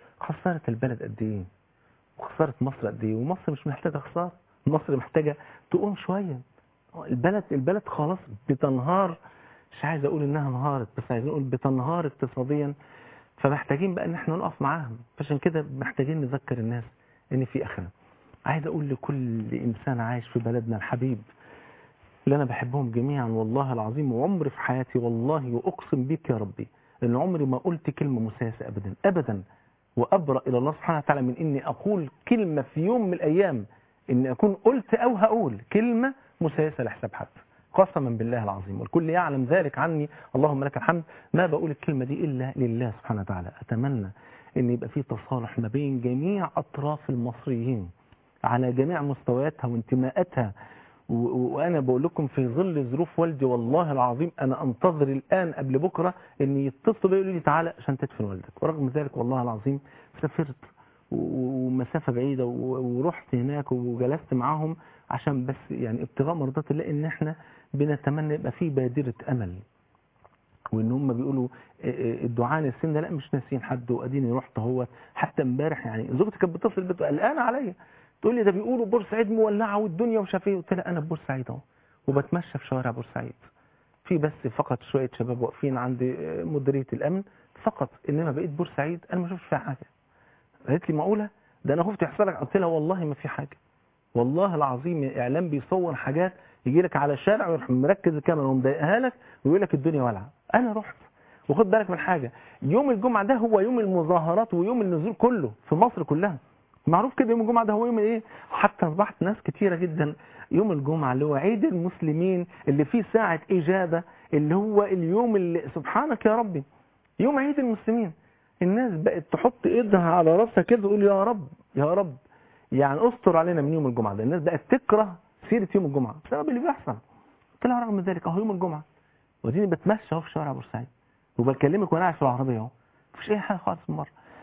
خسرت البلد قد ايه وخسرت مصر قد ايه ومصر مش محتاجه خساره مصر محتاجه تقوم شويه البلد البلد خلاص بتنهار مش عايز اقول انها انهارت بس عايز اقول بتنهار اقتصاديا فمحتاجين بقى ان احنا نقف معاهم فعشان كده محتاجين نذكر الناس ان في اخره عايز اقول لكل انسان عايش في بلدنا الحبيب اللي انا بحبهم جميعا والله العظيم وعمري في حياتي والله واقسم بك يا ربي ان عمري ما قلت كلمه مساسه ابدا ابدا وابرا الى الله سبحانه وتعالى من اني اقول كلمه في يوم من الايام اني اكون قلت او هقول كلمه مساسه لحساب حد قسما بالله العظيم والكل يعلم ذلك عني اللهم لك الحمد ما بقول الكلمه دي الا لله سبحانه وتعالى اتمنى ان يبقى في تصالح ما بين جميع اطراف المصريين على جميع مستوياتها وانتماءاتها و- و- وانا بقول لكم في ظل ظروف والدي والله العظيم انا انتظر الان قبل بكره ان يتصلوا بي يقولوا لي تعالى عشان تدفن والدك ورغم ذلك والله العظيم سافرت و- ومسافه بعيده و- ورحت هناك وجلست معاهم عشان بس يعني ابتغاء مرضات الله ان احنا بنتمنى يبقى في بادره امل وان هم بيقولوا إيه إيه الدعاء السن ده لا مش ناسيين حد واديني رحت هو حتى امبارح يعني زوجتي كانت بتتصل بتقول قلقانه عليا تقول لي ده بيقولوا بورسعيد مولعه والدنيا ومش عارف ايه قلت لها انا في بورسعيد اهو وبتمشى في شوارع بورسعيد في بس فقط شويه شباب واقفين عند آه، مديريه الامن فقط انما بقيت بورسعيد انا ما شفتش فيها حاجه قالت لي معقوله ده انا خفت يحصل لك قلت لها والله ما في حاجه والله العظيم الاعلام بيصور حاجات يجي لك على الشارع ويروح مركز الكاميرا ومضايقها لك ويقول لك الدنيا والعه انا رحت وخد بالك من حاجه يوم الجمعه ده هو يوم المظاهرات ويوم النزول كله في مصر كلها معروف كده يوم الجمعه ده هو يوم ايه حتى اصبحت ناس كتيره جدا يوم الجمعه اللي هو عيد المسلمين اللي فيه ساعه اجابه اللي هو اليوم اللي سبحانك يا ربي يوم عيد المسلمين الناس بقت تحط ايدها على راسها كده وتقول يا رب يا رب يعني استر علينا من يوم الجمعه ده الناس بقت تكره سيره يوم الجمعه بسبب اللي بيحصل قلت لها رغم ذلك اهو يوم الجمعه وديني بتمشى اهو في شوارع بورسعيد وبكلمك وانا قاعد في العربيه اهو مفيش اي حاجه خالص المره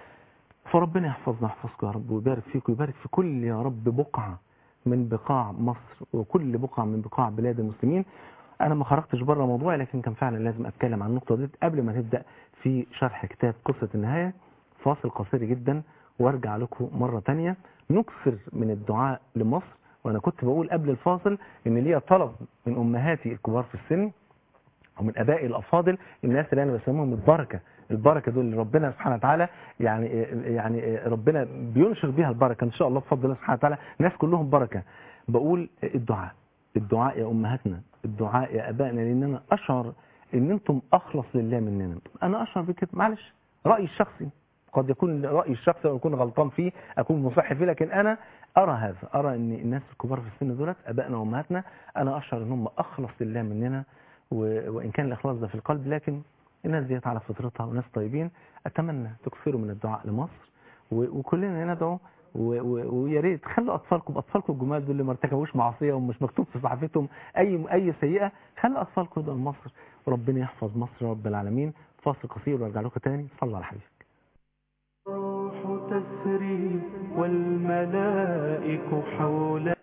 فربنا يحفظنا يحفظكم يا رب ويبارك فيكم ويبارك في كل يا رب بقعه من بقاع مصر وكل بقعه من بقاع بلاد المسلمين انا ما خرجتش بره موضوعي لكن كان فعلا لازم اتكلم عن النقطه دي قبل ما نبدا في شرح كتاب قصه النهايه فاصل قصير جدا وارجع لكم مره تانية نكثر من الدعاء لمصر وانا كنت بقول قبل الفاصل ان ليا طلب من امهاتي الكبار في السن ومن ابائي الافاضل الناس اللي انا بسميهم البركه البركه دول اللي ربنا سبحانه وتعالى يعني يعني ربنا بينشر بيها البركه ان شاء الله بفضل الله سبحانه وتعالى الناس كلهم بركه بقول الدعاء الدعاء يا امهاتنا الدعاء يا ابائنا لان انا اشعر ان انتم اخلص لله مننا انا اشعر بكده معلش رايي الشخصي قد يكون رايي الشخصي واكون غلطان فيه اكون مصح فيه لكن انا ارى هذا ارى ان الناس الكبار في السن دولت ابائنا وامهاتنا انا اشعر ان هم اخلص لله مننا و- وان كان الاخلاص ده في القلب لكن الناس ديت على فطرتها وناس طيبين اتمنى تكثروا من الدعاء لمصر و- وكلنا ندعو و- و- ويا ريت خلوا اطفالكم اطفالكم الجمال دول اللي ما ارتكبوش معصيه ومش مكتوب في صحيفتهم اي اي سيئه خلوا اطفالكم يدعوا لمصر وربنا يحفظ مصر يا رب العالمين فاصل قصير وارجع لكم تاني صلى على حبيبك الروح تسري والملائك حولنا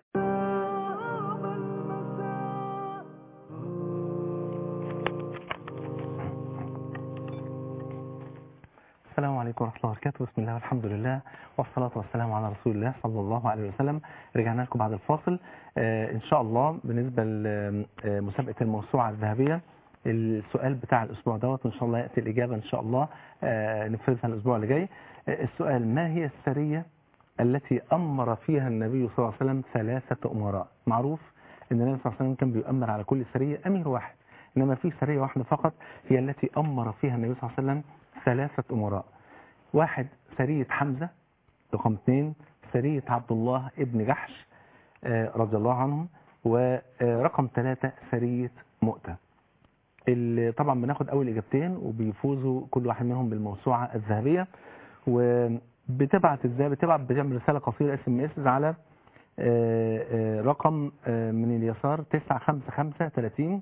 السلام عليكم ورحمة الله وبركاته بسم الله والحمد لله والصلاة والسلام على رسول الله صلى الله عليه وسلم رجعنا لكم بعد الفاصل آه إن شاء الله بالنسبة لمسابقة الموسوعة الذهبية السؤال بتاع الأسبوع دوت إن شاء الله يأتي الإجابة إن شاء الله آه نفذها الأسبوع اللي جاي آه السؤال ما هي السرية التي أمر فيها النبي صلى الله عليه وسلم ثلاثة أمراء معروف أن النبي صلى الله عليه وسلم كان بيؤمر على كل سرية أمير واحد إنما في سرية واحدة فقط هي التي أمر فيها النبي صلى الله عليه وسلم ثلاثة أمراء واحد سرية حمزة رقم اثنين سرية عبد الله ابن جحش آه، رضي الله عنهم ورقم ثلاثة سرية مؤتة اللي طبعا بناخد أول إجابتين وبيفوزوا كل واحد منهم بالموسوعة الذهبية وبتبعت ازاي بتبعت بتعمل رسالة قصيرة اس ام اس على آه، آه، رقم آه، من اليسار 95530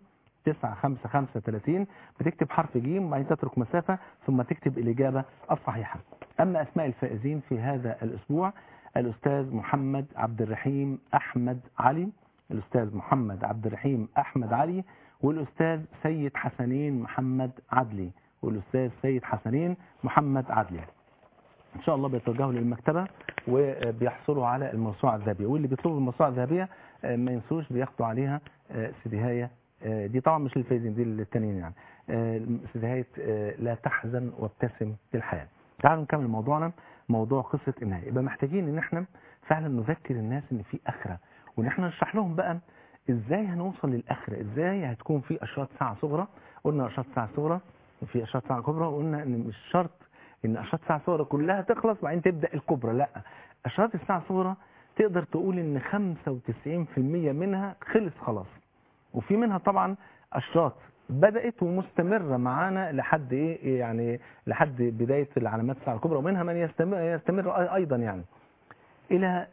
95530 بتكتب حرف جيم وبعدين تترك مسافة ثم تكتب الإجابة الصحيحة أما أسماء الفائزين في هذا الأسبوع الأستاذ محمد عبد الرحيم أحمد علي الأستاذ محمد عبد الرحيم أحمد علي والأستاذ سيد حسنين محمد عدلي والأستاذ سيد حسنين محمد عدلي ان شاء الله بيتوجهوا للمكتبه وبيحصلوا على الموسوعه الذهبيه واللي بيطلبوا الموسوعه الذهبيه آه، ما ينسوش بياخدوا عليها آه، سديهايه آه، دي طبعا مش للفايزين دي للتانيين يعني آه، سديهايه آه، لا تحزن وابتسم في الحياه تعالوا نكمل موضوعنا موضوع قصه النهايه يبقى محتاجين ان احنا فعلا نذكر الناس ان في اخره وان احنا نشرح لهم بقى ازاي هنوصل للاخره ازاي هتكون في اشراط ساعه صغرى قلنا اشراط ساعه صغرى وفي اشراط ساعه كبرى وقلنا ان مش شرط ان اشراط الساعه الصغرى كلها تخلص وبعدين تبدا الكبرى لا اشراط الساعه الصغرى تقدر تقول ان 95% منها خلص خلاص وفي منها طبعا اشراط بدات ومستمره معانا لحد ايه يعني لحد بدايه العلامات الساعه الكبرى ومنها من يستمر يستمر ايضا يعني الى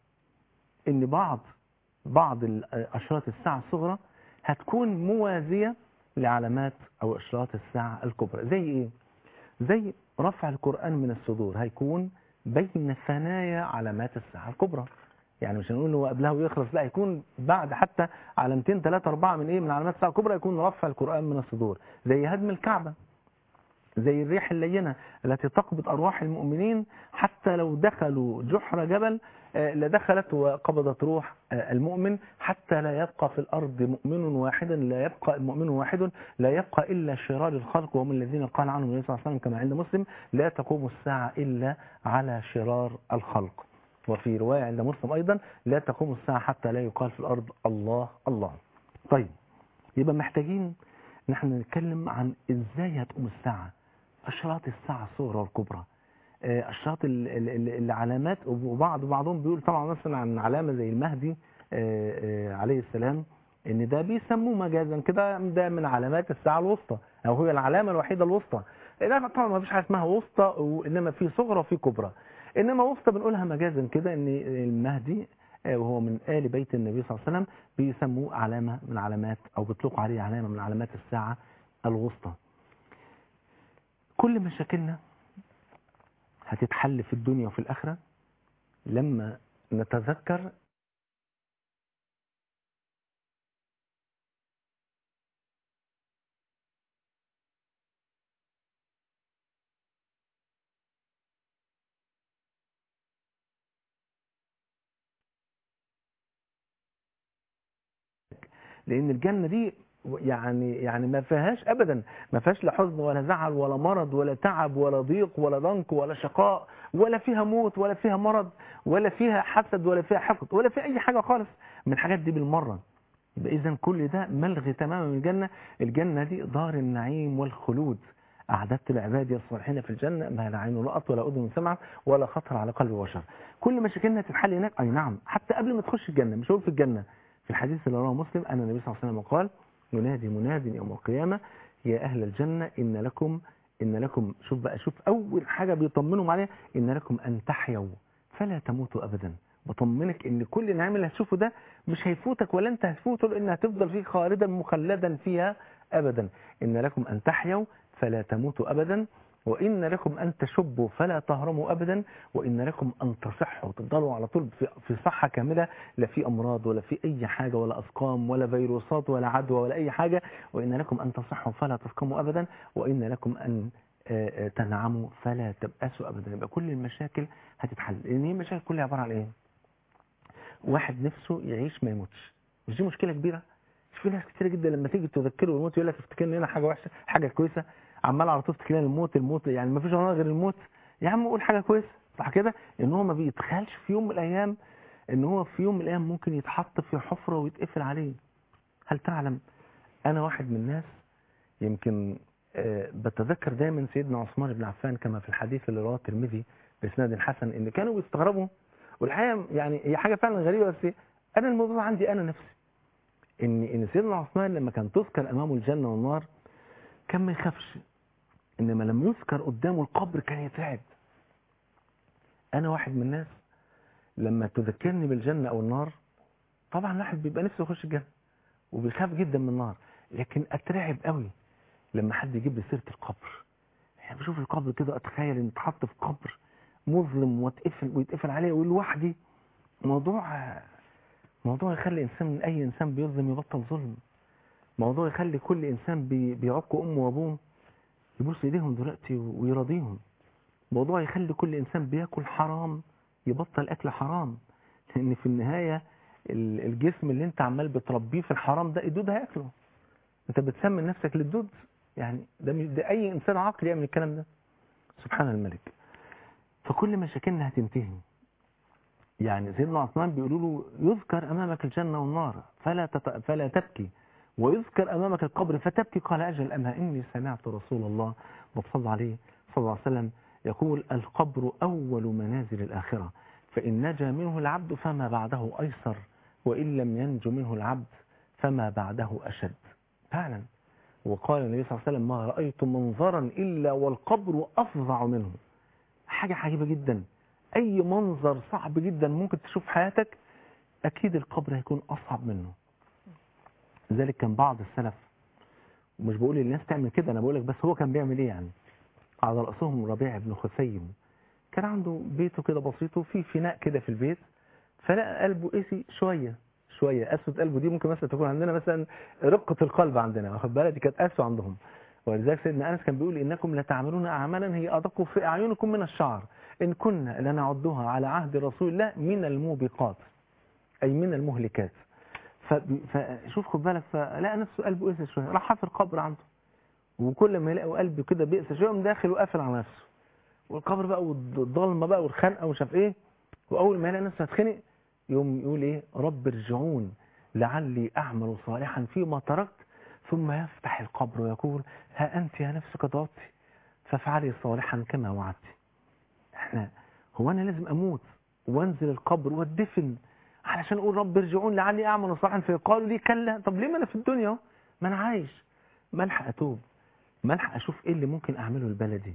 ان بعض بعض اشراط الساعه الصغرى هتكون موازيه لعلامات او اشراط الساعه الكبرى زي ايه زي رفع القرآن من الصدور هيكون بين ثنايا علامات الساعة الكبرى يعني مش هنقول هو قبلها ويخلص لا هيكون بعد حتى علامتين ثلاثة أربعة من إيه من علامات الساعة الكبرى يكون رفع القرآن من الصدور زي هدم الكعبة زي الريح اللينة التي تقبض أرواح المؤمنين حتى لو دخلوا جحر جبل آه، لدخلت وقبضت روح آه، المؤمن حتى لا يبقى في الأرض مؤمن واحد لا يبقى مؤمن واحد لا يبقى إلا شرار الخلق وهم الذين قال عنهم النبي صلى الله عليه وسلم كما عند مسلم لا تقوم الساعة إلا على شرار الخلق وفي رواية عند مسلم أيضا لا تقوم الساعة حتى لا يقال في الأرض الله الله طيب يبقى محتاجين نحن نتكلم عن إزاي هتقوم الساعة أشراط الساعة الصغرى والكبرى آه، أشراط ال- ال- ال- العلامات وبعض بعضهم بيقول طبعا مثلا عن علامة زي المهدي آه، آه، عليه السلام ان ده بيسموه مجازا كده ده من علامات الساعة الوسطى او هي العلامة الوحيدة الوسطى لا طبعا ما فيش حاجة اسمها وسطى وانما في صغرى وفي كبرى انما وسطى بنقولها مجازا كده ان المهدي آه، وهو من آل بيت النبي صلى الله عليه وسلم بيسموه علامة من علامات او بيطلقوا عليه علامة من علامات الساعة الوسطى كل مشاكلنا هتتحل في الدنيا وفي الآخرة لما نتذكر لأن الجنة دي يعني يعني ما فيهاش ابدا ما فيهاش لا حزن ولا زعل ولا مرض ولا تعب ولا ضيق ولا ضنك ولا شقاء ولا فيها موت ولا فيها مرض ولا فيها حسد ولا فيها حقد ولا في اي حاجه خالص من الحاجات دي بالمره يبقى اذا كل ده ملغي تماما من الجنه الجنه دي دار النعيم والخلود أعددت لعبادي الصالحين في الجنة ما لا عين رأت ولا أذن سمعت ولا خطر على قلب بشر كل مشاكلنا تتحل هناك أي نعم حتى قبل ما تخش الجنة مش هقول في الجنة في الحديث اللي رواه مسلم أن النبي صلى الله عليه وسلم قال ينادي مناد يوم القيامة يا أهل الجنة إن لكم إن لكم شوف بقى شوف أول حاجة بيطمنهم عليها إن لكم أن تحيوا فلا تموتوا أبدا بطمنك ان كل النعيم اللي هتشوفه ده مش هيفوتك ولا انت هتفوته لان هتفضل فيه خالدا مخلدا فيها ابدا ان لكم ان تحيوا فلا تموتوا ابدا وان لكم ان تشبوا فلا تهرموا ابدا وان لكم ان تصحوا تفضلوا على طول في, في صحه كامله لا في امراض ولا في اي حاجه ولا اسقام ولا فيروسات ولا عدوى ولا اي حاجه وان لكم ان تصحوا فلا تسقموا ابدا وان لكم ان آه، آه، تنعموا فلا تبأسوا ابدا يبقى كل المشاكل هتتحل لان هي المشاكل كلها عباره عن ايه واحد نفسه يعيش ما يموتش مش دي مشكله كبيره مش في ناس كتير جدا لما تيجي تذكره الموت يقول لك افتكرني هنا حاجه وحشه حاجه كويسه عمال على طول تفتكرني الموت الموت يعني ما فيش غير الموت يا عم قول حاجه كويسه صح كده ان هو ما بيتخيلش في يوم من الايام ان هو في يوم من الايام ممكن يتحط في حفره ويتقفل عليه هل تعلم انا واحد من الناس يمكن آه، بتذكر دايما سيدنا عثمان بن عفان كما في الحديث اللي رواه الترمذي باسناد حسن ان كانوا بيستغربوا والحقيقه يعني هي حاجه فعلا غريبه بس انا الموضوع عندي انا نفسي ان ان سيدنا عثمان لما كان تذكر امامه الجنه والنار كان ما يخافش انما لما يذكر قدامه القبر كان يترعب انا واحد من الناس لما تذكرني بالجنه او النار طبعا الواحد بيبقى نفسه يخش الجنه وبيخاف جدا من النار لكن اترعب قوي لما حد يجيب لي سيره القبر يعني بشوف القبر كده اتخيل ان اتحط في قبر مظلم واتقفل ويتقفل عليه ولوحدي موضوع موضوع يخلي انسان من اي انسان بيظلم يبطل ظلم موضوع يخلي كل انسان بي- بيعق امه وابوه يبوس ايديهم دلوقتي ويراضيهم موضوع يخلي كل انسان بياكل حرام يبطل اكل حرام لان في النهايه ال- الجسم اللي انت عمال بتربيه في الحرام ده الدود هياكله انت بتسمي نفسك للدود يعني ده مش ده اي انسان عاقل يعمل الكلام ده سبحان الملك فكل مشاكلنا هتنتهي يعني سيدنا عثمان بيقولوا له يذكر امامك الجنه والنار فلا تت... فلا تبكي ويذكر امامك القبر فتبكي قال اجل اما اني سمعت رسول الله صلى عليه صلى الله عليه وسلم يقول القبر اول منازل الاخره فان نجا منه العبد فما بعده ايسر وان لم ينج منه العبد فما بعده اشد فعلا وقال النبي صلى الله عليه وسلم ما رايت منظرا الا والقبر افظع منه حاجه عجيبه جدا اي منظر صعب جدا ممكن تشوف في حياتك اكيد القبر هيكون اصعب منه لذلك كان بعض السلف ومش بقول للناس تعمل كده انا بقول لك بس هو كان بيعمل ايه يعني على راسهم ربيع بن خثيم كان عنده بيته كده بسيط وفي فناء كده في البيت فلقى قلبه قسي شويه شويه قسوه قلبه دي ممكن مثلا تكون عندنا مثلا رقه القلب عندنا واخد بالك دي كانت قسوه عندهم ولذلك سيدنا انس كان بيقول انكم لتعملون اعمالا هي ادق في اعينكم من الشعر ان كنا لنعدها على عهد رسول الله من الموبقات اي من المهلكات ف- فشوف خد بالك فلقى نفسه قلبه قسى شويه راح حافر قبر عنده وكل ما يلاقي قلبه كده بئس شويه يقوم داخل وقافل على نفسه والقبر بقى والضلمه بقى والخنقه ومش عارف ايه واول ما يلاقي نفسه هتخنق يقوم يقول ايه رب ارجعون لعلي اعمل صالحا فيما تركت ثم يفتح القبر ويقول ها انت يا نفس قد وعدت فافعلي صالحا كما وعدت احنا هو انا لازم اموت وانزل القبر وادفن علشان اقول رب ارجعون لعلي اعمل صالحا فيقالوا لي كلا طب ليه ما انا في الدنيا اهو ما انا عايش ما الحق اتوب ما الحق اشوف ايه اللي ممكن اعمله لبلدي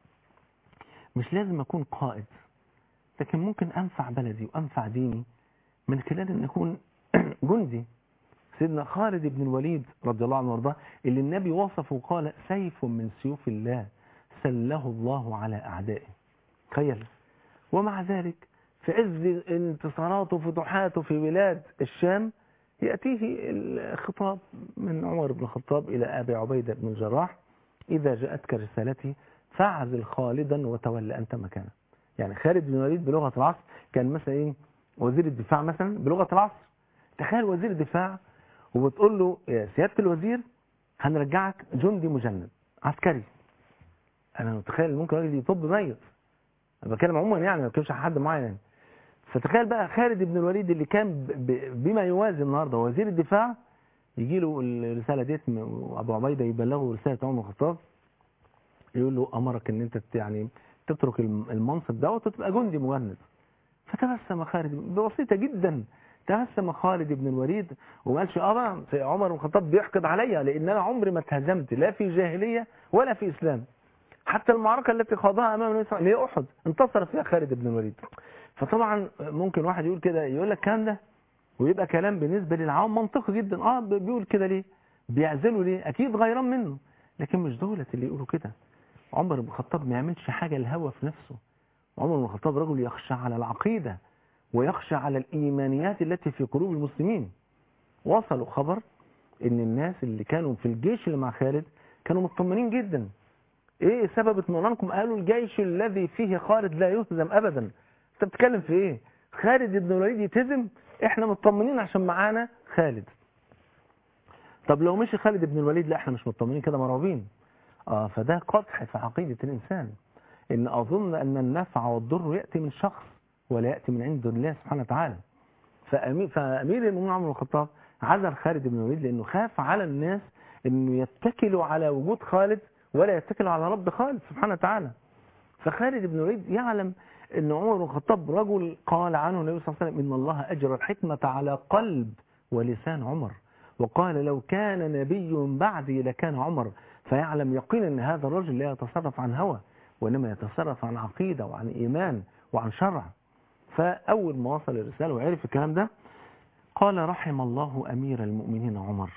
مش لازم اكون قائد لكن ممكن انفع بلدي وانفع ديني من خلال ان اكون جندي سيدنا خالد بن الوليد رضي الله عنه وارضاه اللي النبي وصفه وقال سيف من سيوف الله سله الله على اعدائه تخيل ومع ذلك في عز انتصاراته وفتوحاته في بلاد الشام يأتيه الخطاب من عمر بن الخطاب إلى أبي عبيدة بن الجراح إذا جاءتك رسالتي فاعزل خالدا وتولى أنت مكانه يعني خالد بن الوليد بلغة العصر كان مثلا إيه وزير الدفاع مثلا بلغة العصر تخيل وزير الدفاع وبتقول له يا سياده الوزير هنرجعك جندي مجند عسكري انا متخيل ممكن راجل يطب ميت انا بتكلم عموما يعني ما بتكلمش عن حد معين يعني. فتخيل بقى خالد بن الوليد اللي كان ب- ب- بما يوازي النهارده وزير الدفاع يجي له الرساله ديت م- وابو عبيده يبلغه رساله عمر بن الخطاب يقول له امرك ان انت ت- يعني تترك الم- المنصب دوت وتبقى جندي مجند فتبسم خالد بسيطه جدا تبسم خالد بن الوليد وما قالش اه بقى سي- عمر بن الخطاب بيحقد عليا لان انا عمري ما اتهزمت لا في جاهليه ولا في اسلام حتى المعركه التي خاضها امام النبي صلى الله عليه وسلم هي احد انتصر فيها خالد بن الوليد فطبعا ممكن واحد يقول كده يقول لك الكلام ده ويبقى كلام بالنسبه للعوام منطقي جدا اه ب- بيقول كده ليه بيعزلوا ليه اكيد غيران منه لكن مش دولة اللي يقولوا كده عمر بن الخطاب ما يعملش حاجه الهوى في نفسه عمر بن الخطاب رجل يخشى على العقيده ويخشى على الايمانيات التي في قلوب المسلمين وصلوا خبر ان الناس اللي كانوا في الجيش اللي مع خالد كانوا مطمنين جدا ايه سبب اطمئنانكم قالوا الجيش الذي فيه خالد لا يهزم ابدا انت بتتكلم في ايه خالد بن الوليد يتهزم احنا مطمنين عشان معانا خالد طب لو مشي خالد بن الوليد لا احنا مش مطمنين كده مرعوبين اه فده قدح في عقيدة الانسان ان اظن ان النفع والضر يأتي من شخص ولا يأتي من عند الله سبحانه وتعالى فأمير, فأمير المؤمنين عمر بن الخطاب عذر خالد بن الوليد لأنه خاف على الناس أنه يتكلوا على وجود خالد ولا يتكلوا على رب خالد سبحانه وتعالى فخالد بن الوليد يعلم أن عمر بن الخطاب رجل قال عنه النبي صلى الله عليه وسلم إن الله أجرى الحكمة على قلب ولسان عمر وقال لو كان نبي بعدي لكان عمر فيعلم يقينا أن هذا الرجل لا يتصرف عن هوى وإنما يتصرف عن عقيدة وعن إيمان وعن شرع فأول ما وصل الرسالة وعرف الكلام ده قال رحم الله أمير المؤمنين عمر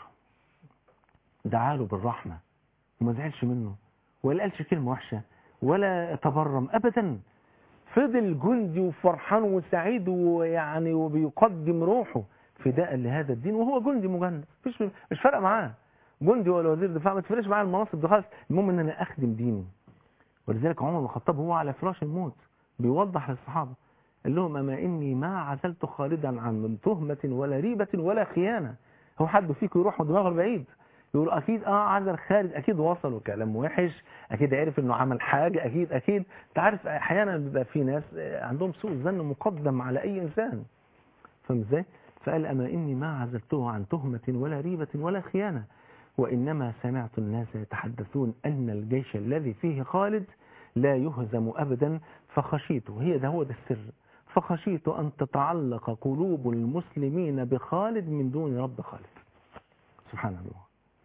دعاله بالرحمة وما زعلش منه ولا قالش كلمة وحشة ولا تبرم أبدا فضل جندي وفرحان وسعيد ويعني وبيقدم روحه فداء لهذا الدين وهو جندي مجند مش مش فارقه معاه جندي ولا وزير دفاع ما تفرقش معاه المناصب دي خالص المهم ان انا اخدم ديني ولذلك عمر بن الخطاب هو على فراش الموت بيوضح للصحابه قال لهم أما إني ما عزلت خالدا عن من تهمة ولا ريبة ولا خيانة هو حد فيكم يروح دماغه البعيد يقول أكيد آه عزل خالد أكيد وصلوا كلام وحش أكيد عرف إنه عمل حاجة أكيد أكيد أنت عارف أحيانا بيبقى في ناس عندهم سوء ظن مقدم على أي إنسان فاهم إزاي؟ فقال أما إني ما عزلته عن تهمة ولا ريبة ولا خيانة وإنما سمعت الناس يتحدثون أن الجيش الذي فيه خالد لا يهزم أبدا فخشيت هي ده هو ده السر فخشيت أن تتعلق قلوب المسلمين بخالد من دون رب خالد سبحان الله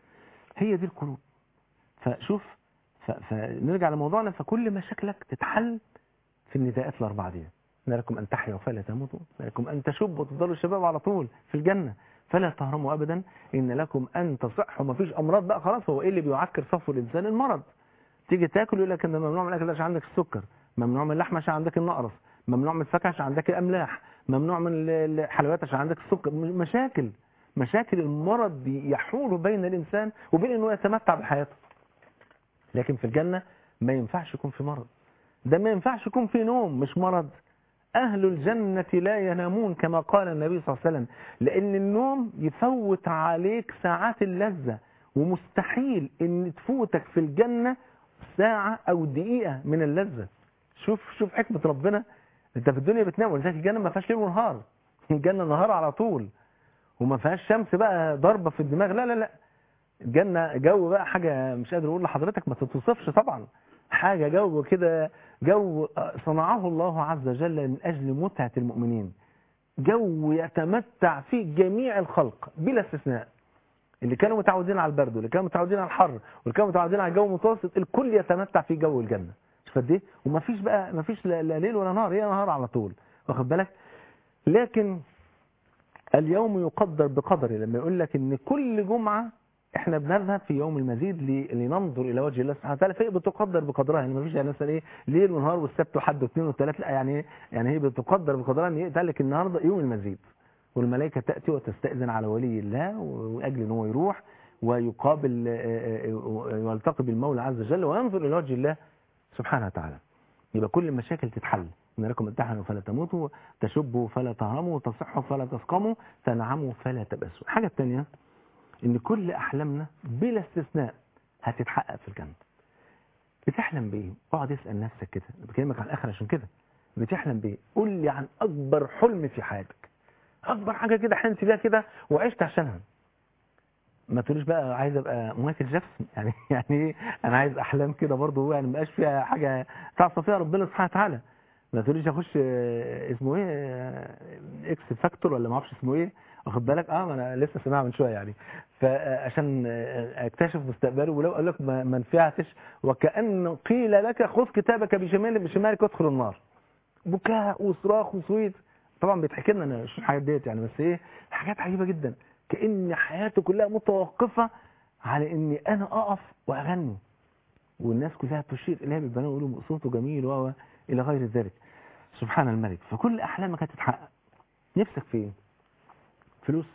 هي دي القلوب فشوف ف... فنرجع لموضوعنا فكل مشاكلك تتحل في النداءات الأربعة دي ما لكم أن تحيوا فلا تموتوا ما لكم أن تشبوا وتفضلوا الشباب على طول في الجنة فلا تهرموا أبدا إن لكم أن تصحوا ما فيش أمراض بقى خلاص هو إيه اللي بيعكر صفو الإنسان المرض تيجي تاكل يقول لك ان ممنوع من الاكل ده عشان عندك السكر ممنوع من اللحمه عشان عندك النقرس ممنوع من الفاكهه عشان عندك الاملاح ممنوع من الحلويات عشان عندك السكر مشاكل مشاكل المرض يحول بين الانسان وبين انه يتمتع بحياته لكن في الجنه ما ينفعش يكون في مرض ده ما ينفعش يكون في نوم مش مرض أهل الجنة لا ينامون كما قال النبي صلى الله عليه وسلم لأن النوم يفوت عليك ساعات اللذة ومستحيل ان تفوتك في الجنة ساعة او دقيقة من اللذة شوف شوف حكمة ربنا انت في الدنيا بتنام ولذلك الجنة ما فيهاش ليل ونهار الجنة نهار على طول وما فيهاش شمس بقى ضربة في الدماغ لا لا لا الجنة جو بقى حاجة مش قادر اقول لحضرتك ما تتوصفش طبعا حاجة جو كده جو صنعه الله عز وجل من اجل متعة المؤمنين جو يتمتع فيه جميع الخلق بلا استثناء اللي كانوا متعودين على البرد واللي كانوا متعودين على الحر واللي كانوا متعودين على الجو المتوسط الكل يتمتع في جو الجنة شوف قد ايه ومفيش بقى مفيش لا ليل ولا نهار هي نهار على طول واخد بالك لكن اليوم يقدر بقدره لما يقول لك ان كل جمعة احنا بنذهب في يوم المزيد لننظر الى وجه الله سبحانه وتعالى فهي بتقدر بقدرها يعني مفيش يعني مثلا ايه ليل ونهار والسبت وحد واثنين وثلاث لا يعني يعني هي بتقدر بقدرها ان يقول لك النهارده يوم المزيد والملائكة تأتي وتستأذن على ولي الله وأجل أن هو يروح ويقابل ويلتقي بالمولى عز وجل وينظر إلى وجه الله سبحانه وتعالى يبقى كل المشاكل تتحل إن لكم امتحنوا فلا تموتوا تشبوا فلا تهرموا تصحوا فلا تسقموا تنعموا فلا تبأسوا الحاجة الثانية ان كل احلامنا بلا استثناء هتتحقق في الجنه بتحلم بايه اقعد اسال نفسك كده أنا بكلمك عن الاخر عشان كده بتحلم بايه قول لي عن اكبر حلم في حياتك اكبر حاجه كده حلمت بيها كده وعشت عشانها ما تقوليش بقى عايز ابقى مايكل جاكسون يعني يعني ايه انا عايز احلام كده برضه يعني ما بقاش فيها حاجه تعصى فيها ربنا سبحانه وتعالى ما تقوليش اخش آه، اسمه ايه آه، اكس فاكتور ولا ما اعرفش اسمه ايه واخد بالك اه ما انا لسه سامعها من شويه يعني فعشان اكتشف مستقبلي ولو قال لك ما ما نفعتش وكأن قيل لك خذ كتابك بشمال بشمالك وادخل النار بكاء وصراخ وصويت طبعا بيتحكي لنا انا مش الحاجات ديت يعني بس ايه حاجات عجيبه جدا كأن حياته كلها متوقفه على اني انا اقف واغني والناس كلها تشير اليها بالبنان ويقولوا صوته جميل و الى غير ذلك سبحان الملك فكل احلامك هتتحقق نفسك في ايه فلوس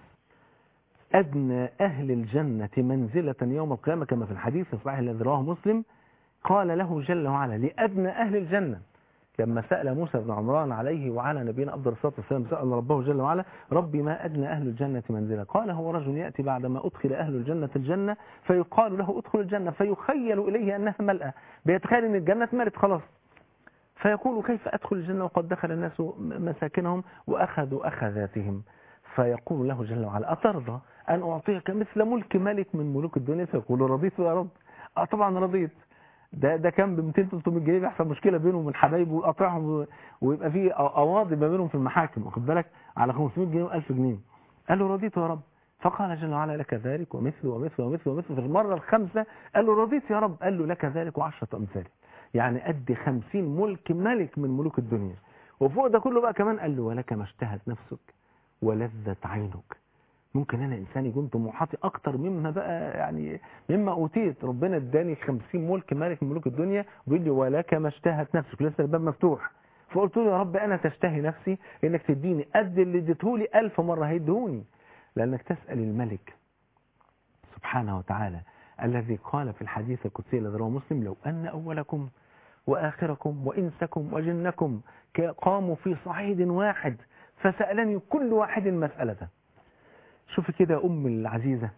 أدنى أهل الجنة منزلة يوم القيامة كما في الحديث الصحيح الذي رواه مسلم قال له جل وعلا لأدنى أهل الجنة لما سأل موسى بن عمران عليه وعلى نبينا أفضل الصلاة والسلام سأل ربه جل وعلا ربي ما أدنى أهل الجنة منزلة قال هو رجل يأتي بعدما أدخل أهل الجنة الجنة فيقال له ادخل الجنة فيخيل إليه أنها ملأة بيتخيل أن الجنة ملت خلاص فيقول كيف أدخل الجنة وقد دخل الناس مساكنهم وأخذوا أخذاتهم فيقول له جل وعلا أترضى أن أعطيك مثل ملك ملك من ملوك الدنيا فيقول رضيت يا رب أه طبعا رضيت ده ده كان ب 200 300 جنيه بيحصل مشكله بينهم وبين حبايبه ويقاطعهم ويبقى في قواضي ما بينهم في المحاكم واخد بالك على 500 جنيه و1000 جنيه قال له رضيت يا رب فقال جل وعلا لك ذلك ومثل ومثل ومثل ومثل في المره الخامسه قال له رضيت يا رب قال له لك ذلك وعشرة امثال يعني قد 50 ملك ملك من ملوك الدنيا وفوق ده كله بقى كمان قال له ولك ما اشتهت نفسك ولذت عينك ممكن انا انسان يكون طموحاتي اكتر مما بقى يعني مما اوتيت ربنا اداني 50 ملك ملك من ملوك الدنيا ويقول لي ولك ما اشتهت نفسك لسه الباب مفتوح فقلت له يا رب انا تشتهي نفسي انك تديني قد اللي اديتهولي ألف مره هيدهوني لانك تسال الملك سبحانه وتعالى الذي قال في الحديث القدسي الذي رواه مسلم لو ان اولكم واخركم وانسكم وجنكم قاموا في صعيد واحد فسالني كل واحد مسالته شوفي كده يا أم العزيزة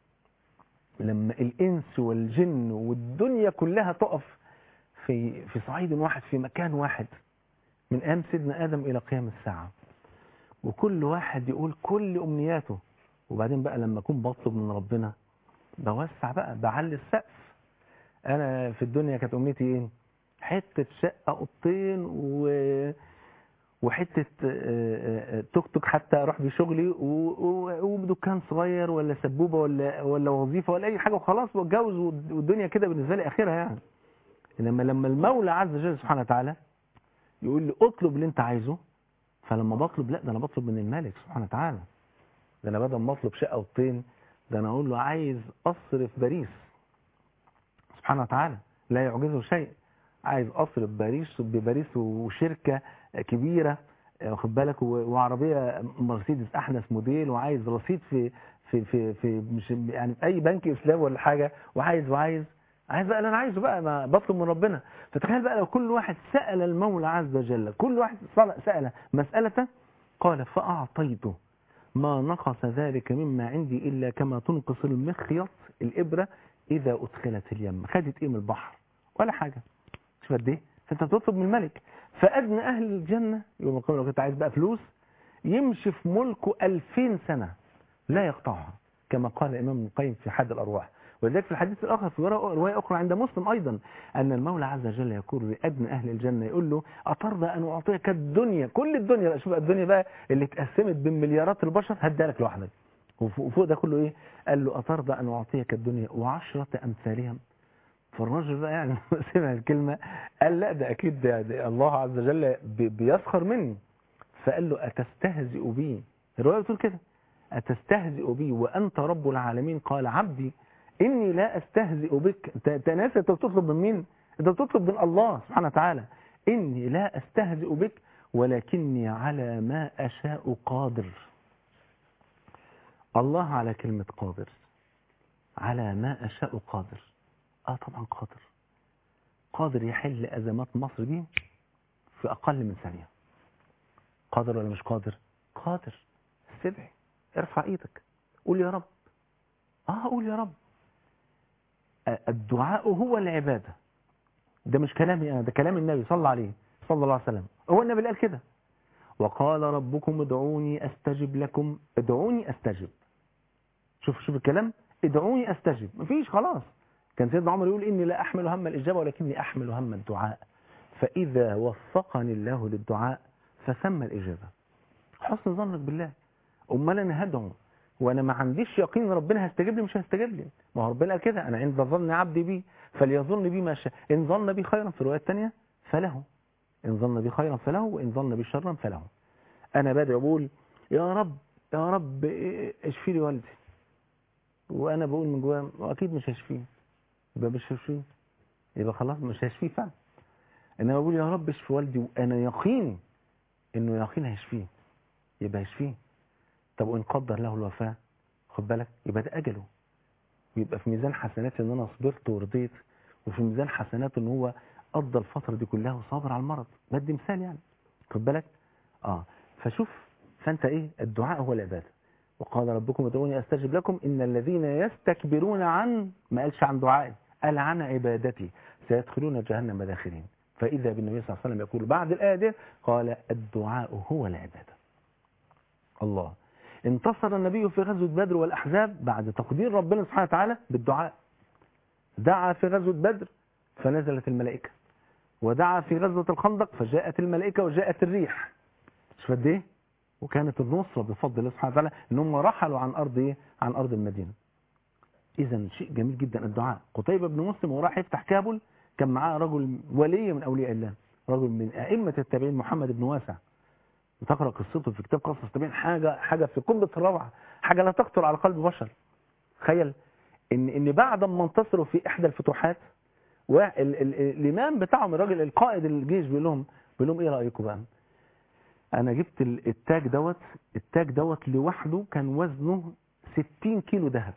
لما الإنس والجن والدنيا كلها تقف في في صعيد واحد في مكان واحد من أيام سيدنا آدم إلى قيام الساعة وكل واحد يقول كل أمنياته وبعدين بقى لما أكون بطلب من ربنا بوسع بقى بعلي السقف أنا في الدنيا كانت أمنيتي إيه؟ حتة شقة أوضتين و وحته توك توك حتى اروح بيه شغلي ودكان صغير ولا سبوبه ولا ولا وظيفه ولا اي حاجه وخلاص واتجوز والدنيا كده بالنسبه لي اخرها يعني انما لما المولى عز وجل سبحانه وتعالى يقول لي اطلب اللي انت عايزه فلما بطلب لا ده انا بطلب من الملك سبحانه وتعالى ده انا بدل ما اطلب شقه وطين ده انا اقول له عايز قصر في باريس سبحانه وتعالى لا يعجزه شيء عايز قصر بباريس بباريس وشركه كبيرة واخد بالك وعربية مرسيدس احدث موديل وعايز رصيد في في في في مش يعني في اي بنك اسلامي ولا حاجة وعايز وعايز عايز بقى اللي انا عايزه بقى ما بطلب من ربنا فتخيل بقى لو كل واحد سأل المولى عز وجل كل واحد سأل مسألة قال فأعطيته ما نقص ذلك مما عندي إلا كما تنقص المخيط الإبرة إذا أدخلت اليم خدت إيه من البحر ولا حاجة شوف قد إيه فأنت بتطلب من الملك فأدنى أهل الجنة يوم القيامة لو كنت عايز بقى فلوس يمشي في ملكه ألفين سنة لا يقطعها كما قال الإمام ابن القيم في حد الأرواح ولذلك في الحديث الآخر في رواية أخرى عند مسلم أيضا أن المولى عز وجل يقول لأدنى أهل الجنة يقول له أترضى أن أعطيك الدنيا كل الدنيا بقى شوف الدنيا بقى اللي اتقسمت بين مليارات البشر هديها لك لوحدك وفوق ده كله إيه قال له أترضى أن أعطيك الدنيا وعشرة أمثالها فالراجل بقى يعني سمع الكلمة قال لا ده أكيد ده, ده الله عز وجل بيسخر مني فقال له أتستهزئ بي الرواية بتقول كده أتستهزئ بي وأنت رب العالمين قال عبدي إني لا أستهزئ بك أنت ناس أنت بتطلب من مين أنت بتطلب من الله سبحانه وتعالى إني لا أستهزئ بك ولكني على ما أشاء قادر الله على كلمة قادر على ما أشاء قادر اه طبعا قادر قادر يحل ازمات مصر دي في اقل من ثانيه قادر ولا مش قادر قادر استدعي ارفع ايدك قول يا رب اه اقول يا رب آه، الدعاء هو العباده ده مش كلامي انا ده كلام النبي صلى الله عليه صلى الله عليه وسلم هو النبي اللي قال كده وقال ربكم ادعوني استجب لكم ادعوني استجب شوف شوف الكلام ادعوني استجب مفيش خلاص كان سيدنا عمر يقول اني لا احمل هم الاجابه ولكني احمل هم الدعاء فاذا وفقني الله للدعاء فثم الاجابه حسن ظنك بالله امال انا هدعو وانا ما عنديش يقين ان ربنا هيستجيب لي مش هيستجيب لي ما هو ربنا قال كده انا عند ظن عبدي بي فليظن بي ما شاء ان ظن بي خيرا في الروايه الثانيه فله ان ظن بي خيرا فله وان ظن بي شرا فله انا بدعو بقول يا رب يا رب اشفي لي والدي وانا بقول من جوايا اكيد مش هشفيه يبقى مش هشفيه يبقى خلاص مش هشفيه فعلا انما بقول يا رب اشفي والدي وانا يقيني انه يقين هيشفيه يبقى هيشفيه طب وان قدر له الوفاه خد بالك يبقى ده اجله ويبقى في ميزان حسناتي ان انا صبرت ورضيت وفي ميزان حسناته ان هو قضى الفتره دي كلها وصابر على المرض بدي مثال يعني خد بالك اه فشوف فانت ايه الدعاء هو العباده وقال ربكم ادعوني استجب لكم ان الذين يستكبرون عن ما قالش عن دعائي قال عن عبادتي سيدخلون جهنم داخرين فاذا بالنبي صلى الله عليه وسلم يقول بعد الايه دي قال الدعاء هو العباده الله انتصر النبي في غزوه بدر والاحزاب بعد تقدير ربنا سبحانه وتعالى بالدعاء دعا في غزوه بدر فنزلت الملائكه ودعا في غزوه الخندق فجاءت الملائكه وجاءت الريح شوف قد ايه وكانت النصرة بفضل الله سبحانه وتعالى ان هم رحلوا عن ارض ايه عن ارض المدينة اذا شيء جميل جدا الدعاء قتيبة بن مسلم وراح يفتح كابل كان معاه رجل ولي من اولياء الله رجل من ائمة التابعين محمد بن واسع وتقرا قصته في كتاب قصص التابعين حاجة حاجة في قمة الروعة حاجة لا تخطر على قلب بشر تخيل ان ان بعد ما انتصروا في احدى الفتوحات والامام بتاعهم الراجل القائد الجيش بيقول لهم بيقول لهم ايه رايكم بقى انا جبت ال- التاج دوت التاج دوت لوحده كان وزنه 60 كيلو ذهب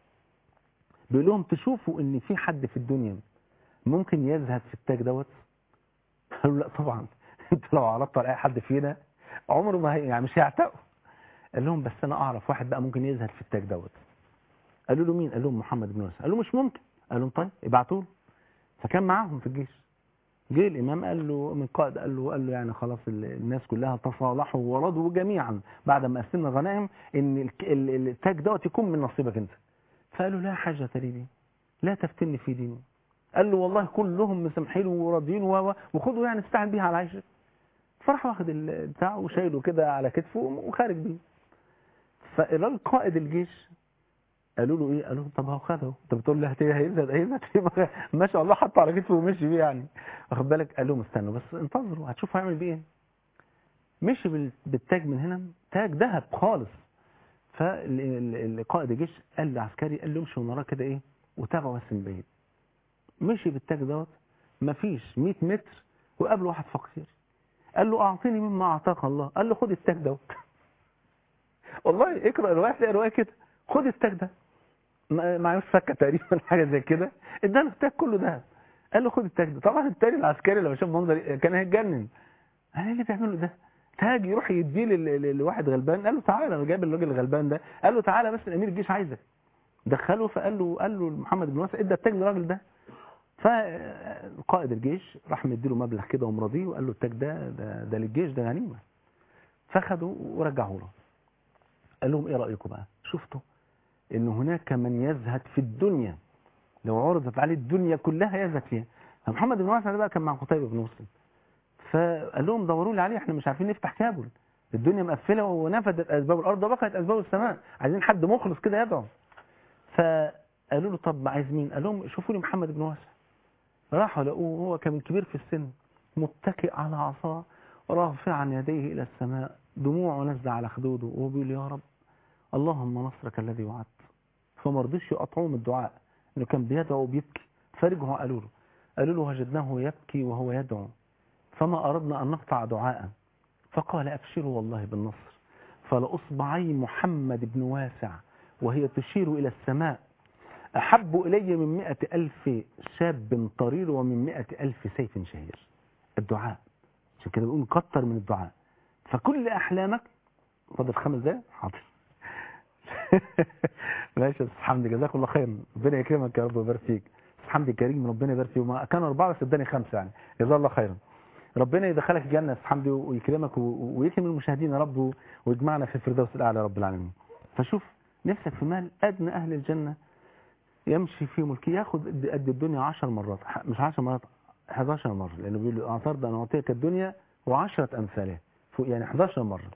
بيقول لهم تشوفوا ان في حد في الدنيا ممكن يزهد في التاج دوت قالوا لا طبعا انت لو عرضت على اي حد فينا عمره ما هي يعني مش هيعتقه قال لهم بس انا اعرف واحد بقى ممكن يزهد في التاج دوت قالوا له مين قال لهم محمد بن واسع قال له مش ممكن قال لهم طيب ابعتوا له فكان معاهم في الجيش جه الامام قال له من قائد قال له قال له يعني خلاص ال- الناس كلها تصالحوا ورضوا جميعا بعد ما قسمنا غنائم ان الك- ال- ال- التاج دوت يكون من نصيبك انت فقالوا لا حاجه لي بيه لا تفتني في ديني قال له والله كلهم مسامحين وراضيين و- و- وخدوا يعني استعن بيها على عيشك فراح واخد البتاع وشايله كده على كتفه وخارج بيه فالراجل قائد الجيش قالوا له ايه قالوا له طب هو خده انت بتقول له هت- هيزهد هيزهد ما شاء الله حطه على كتفه ومشي بيه يعني واخد بالك قال لهم استنوا بس انتظروا هتشوفوا هيعمل بيه ايه مشي بال- بالتاج من هنا تاج ذهب خالص فالقائد الجيش قال لعسكري قال له امشي من وراه كده ايه وتابعه بس من بعيد مشي بالتاج دوت مفيش 100 متر وقابله واحد فقير قال له اعطيني مما اعطاك الله قال له خد التاج دوت والله اقرا الروايه تلاقي الروايه كده خد التاج ده ما- معهوش فكه تقريبا حاجه زي كده اداله التاج كله دهب قال له خد التاج ده طبعا التاني العسكري لما شاف المنظر كان هيتجنن قال ايه اللي بيعمله ده تاج يروح يديه لل- لل- لواحد غلبان قال له تعالى انا جايب الراجل الغلبان ده قال له تعالى بس الامير الجيش عايزك دخله فقال له قال له محمد بن واسع ادى التاج للراجل ده فقائد الجيش راح مديله مبلغ كده ومراضيه وقال له التاج ده ده, ده للجيش ده غنيمه فخده ورجعه له قال لهم ايه رايكم بقى شفتوا ان هناك من يزهد في الدنيا لو عرضت عليه الدنيا كلها يزهد فيها فمحمد بن واسع ده بقى كان مع قتيبة بن مسلم فقال لهم دوروا لي عليه احنا مش عارفين نفتح كابل الدنيا مقفله ونفدت اسباب الارض وبقت اسباب السماء عايزين حد مخلص كده يدعو فقالوا له طب عايز مين قال لهم شوفوا لي محمد بن واسع راحوا لقوه هو كان كبير في السن متكئ على عصاه رافعا يديه الى السماء دموعه نازله على خدوده وهو بيقول يا رب اللهم نصرك الذي وعدت فما رضيش يقطعوه من الدعاء انه كان بيدعو وبيبكي فرجعوا قالوا له قالوا له وجدناه يبكي وهو يدعو فما اردنا ان نقطع دعاء فقال ابشروا والله بالنصر فلاصبعي محمد بن واسع وهي تشير الى السماء احب الي من مئة الف شاب طرير ومن مئة الف سيف شهير الدعاء عشان كده بيقول كتر من الدعاء فكل احلامك فاضل خمس دقايق حاضر ماشي يا استاذ حمدي جزاك الله خير ربنا يكرمك يا رب ويبارك فيك استاذ حمدي كريم ربنا يبارك فيه وما كان اربعه بس اداني خمسه يعني جزاه الله خيرا ربنا يدخلك الجنه يا استاذ حمدي ويكرمك و- ويكرم المشاهدين يا رب و- ويجمعنا في الفردوس الاعلى يا رب العالمين فشوف نفسك في مال ادنى اهل الجنه يمشي في ملكه ياخد قد قد الدنيا 10 مرات ح- مش 10 مرات 11 مره لانه بيقول له اعترض ان اعطيك الدنيا وعشرة امثالها فوق يعني 11 مره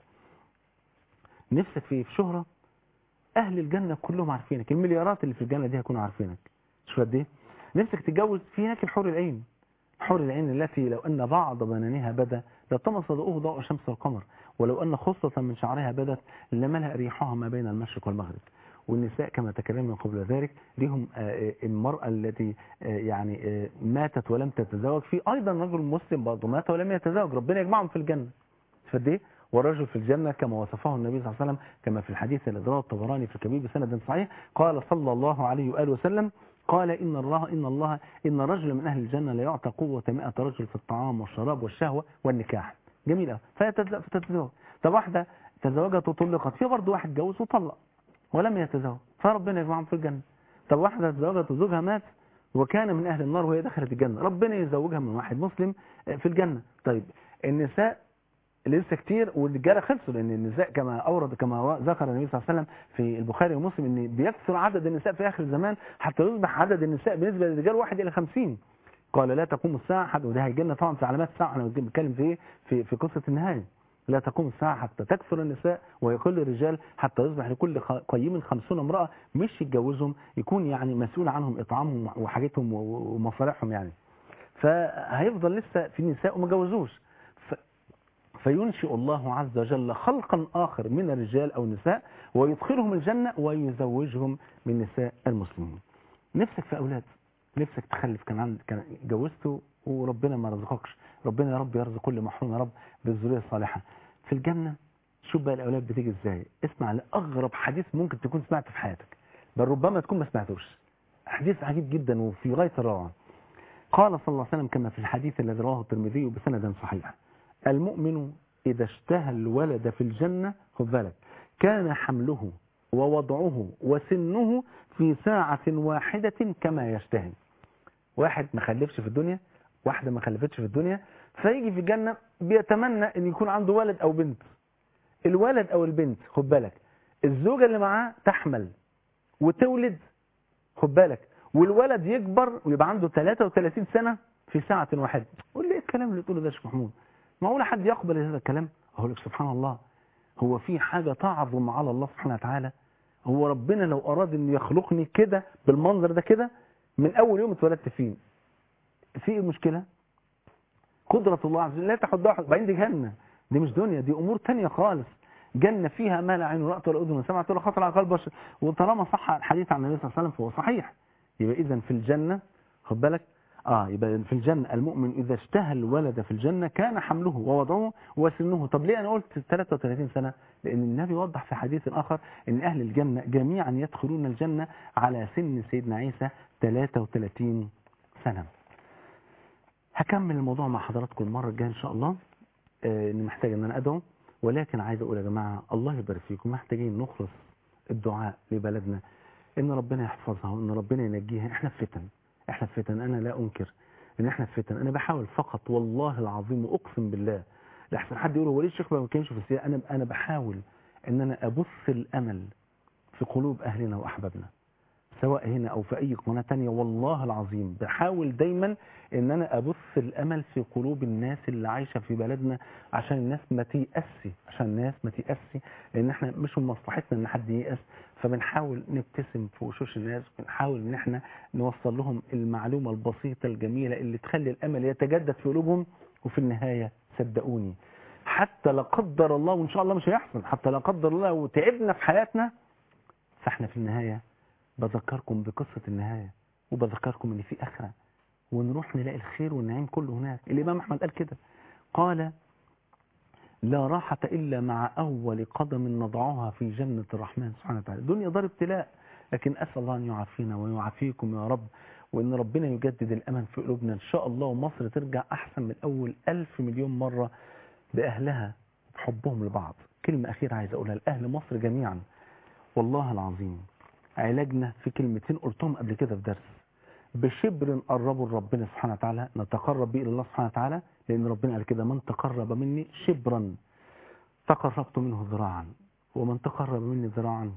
نفسك في في شهره اهل الجنه كلهم عارفينك المليارات اللي في الجنه دي هيكونوا عارفينك شوف قد ايه نفسك تتجوز في هناك الحور العين حور العين التي لو ان بعض بنانها بدا لطمس ضوءه ضوء الشمس والقمر ولو ان خصة من شعرها بدت لملأ ريحها ما بين المشرق والمغرب والنساء كما تكلمنا قبل ذلك لهم آه، آه، المرأة التي آه، يعني آه، ماتت ولم تتزوج في أيضا رجل مسلم برضه مات ولم يتزوج ربنا يجمعهم في الجنة فدي إيه؟ والرجل في الجنة كما وصفه النبي صلى الله عليه وسلم كما في الحديث الذي رواه الطبراني في الكبير بسند صحيح قال صلى الله عليه وآله وسلم قال إن الله إن الله إن رجل من أهل الجنة لا يعطى قوة 100 رجل في الطعام والشراب والشهوة والنكاح جميل أوي فيتز- فتتزوج طب واحدة تزوجت وطلقت في برضه واحد جوز وطلق ولم يتزوج فربنا يجمعهم في الجنة طب واحدة تزوجت وزوجها مات وكان من أهل النار وهي دخلت الجنة ربنا يزوجها من واحد مسلم في الجنة طيب النساء لسه كتير والرجاله خلصوا لان النساء كما اورد كما ذكر النبي صلى الله عليه وسلم في البخاري ومسلم ان بيكثر عدد النساء في اخر الزمان حتى يصبح عدد النساء بالنسبه للرجال واحد الى 50 قال لا تقوم الساعه حتى وده هيجي لنا طبعا في علامات الساعه احنا بنتكلم في ايه في في قصه النهايه لا تقوم الساعة حتى تكثر النساء ويقل الرجال حتى يصبح لكل خ- قيم خمسون امرأة مش يتجوزهم يكون يعني مسؤول عنهم إطعامهم وحاجتهم و- و- ومصالحهم يعني فهيفضل لسه في نساء وما جوزوش ف- فينشئ الله عز وجل خلقا آخر من الرجال أو النساء ويدخلهم الجنة ويزوجهم من نساء المسلمين نفسك في أولاد نفسك تخلف كان عندك كان جوزته وربنا ما رزقكش ربنا يا رب يرزق كل محروم يا رب بالذريه الصالحه في الجنه شوف بقى الاولاد بتيجي ازاي اسمع لاغرب حديث ممكن تكون سمعته في حياتك بل ربما تكون ما سمعتوش حديث عجيب جدا وفي غايه الروعه قال صلى الله عليه وسلم كما في الحديث الذي رواه الترمذي بسند صحيح المؤمن اذا اشتهى الولد في الجنه خد بالك كان حمله ووضعه وسنه في ساعة واحدة كما يشتهي واحد ما خلفش في الدنيا واحدة ما خلفتش في الدنيا فيجي في الجنة بيتمنى ان يكون عنده ولد او بنت الولد او البنت خد بالك الزوجة اللي معاه تحمل وتولد خد بالك والولد يكبر ويبقى عنده 33 سنة في ساعة واحدة قول لي ايه الكلام اللي تقوله ده يا شيخ محمود معقول حد يقبل هذا الكلام اقول لك سبحان الله هو في حاجة تعظم على الله سبحانه وتعالى هو ربنا لو أراد أن يخلقني كده بالمنظر ده كده من أول يوم اتولدت فيه في إيه المشكلة قدرة الله عز وجل لا تحدها حد بعدين دي جنة دي مش دنيا دي أمور تانية خالص جنة فيها ما لا عين رأت ولا أذن سمعت ولا خطر على قلب بشر وطالما صح الحديث عن النبي صلى الله عليه وسلم فهو صحيح يبقى إذا في الجنة خد بالك اه يبقى في الجنة المؤمن إذا اشتهى الولد في الجنة كان حمله ووضعه وسنه طب ليه أنا قلت 33 سنة لأن النبي وضح في حديث آخر أن أهل الجنة جميعا يدخلون الجنة على سن سيدنا عيسى 33 سنة هكمل الموضوع مع حضراتكم المرة الجاية إن شاء الله آه، إني محتاج إن أنا أدعو ولكن عايز أقول يا جماعة الله يبارك فيكم محتاجين نخلص الدعاء لبلدنا إن ربنا يحفظها وإن ربنا ينجيها إحنا في فتن إحنا في فتن أنا لا أنكر إن إحنا في فتن أنا بحاول فقط والله العظيم وأقسم بالله لحسن حد يقول هو ليه الشيخ ما بيتكلمش في السياسة أنا أنا بحاول إن أنا أبث الأمل في قلوب أهلنا وأحبابنا سواء هنا أو في أي قناة تانية والله العظيم بحاول دايما إن أنا أبث الأمل في قلوب الناس اللي عايشة في بلدنا عشان الناس ما تيأسي عشان الناس ما تيأسي لأن إحنا مش من مصلحتنا إن حد ييأس فبنحاول نبتسم في وشوش الناس بنحاول إن إحنا نوصل لهم المعلومة البسيطة الجميلة اللي تخلي الأمل يتجدد في قلوبهم وفي النهاية صدقوني حتى لا قدر الله وإن شاء الله مش هيحصل حتى لا قدر الله وتعبنا في حياتنا فإحنا في النهاية بذكركم بقصة النهاية وبذكركم ان في اخرة ونروح نلاقي الخير والنعيم كله هناك الامام احمد قال كده قال لا راحة الا مع اول قدم نضعها في جنة الرحمن سبحانه وتعالى الدنيا دار ابتلاء لكن اسأل الله ان يعافينا ويعافيكم يا رب وان ربنا يجدد الامل في قلوبنا ان شاء الله ومصر ترجع احسن من اول الف مليون مرة باهلها بحبهم لبعض كلمة اخيرة عايز اقولها لاهل مصر جميعا والله العظيم علاجنا في كلمتين قلتهم قبل كده في درس بشبر نقربوا لربنا سبحانه وتعالى نتقرب به الى الله سبحانه وتعالى لان ربنا قال كده من تقرب مني شبرا تقربت منه ذراعا ومن تقرب مني ذراعا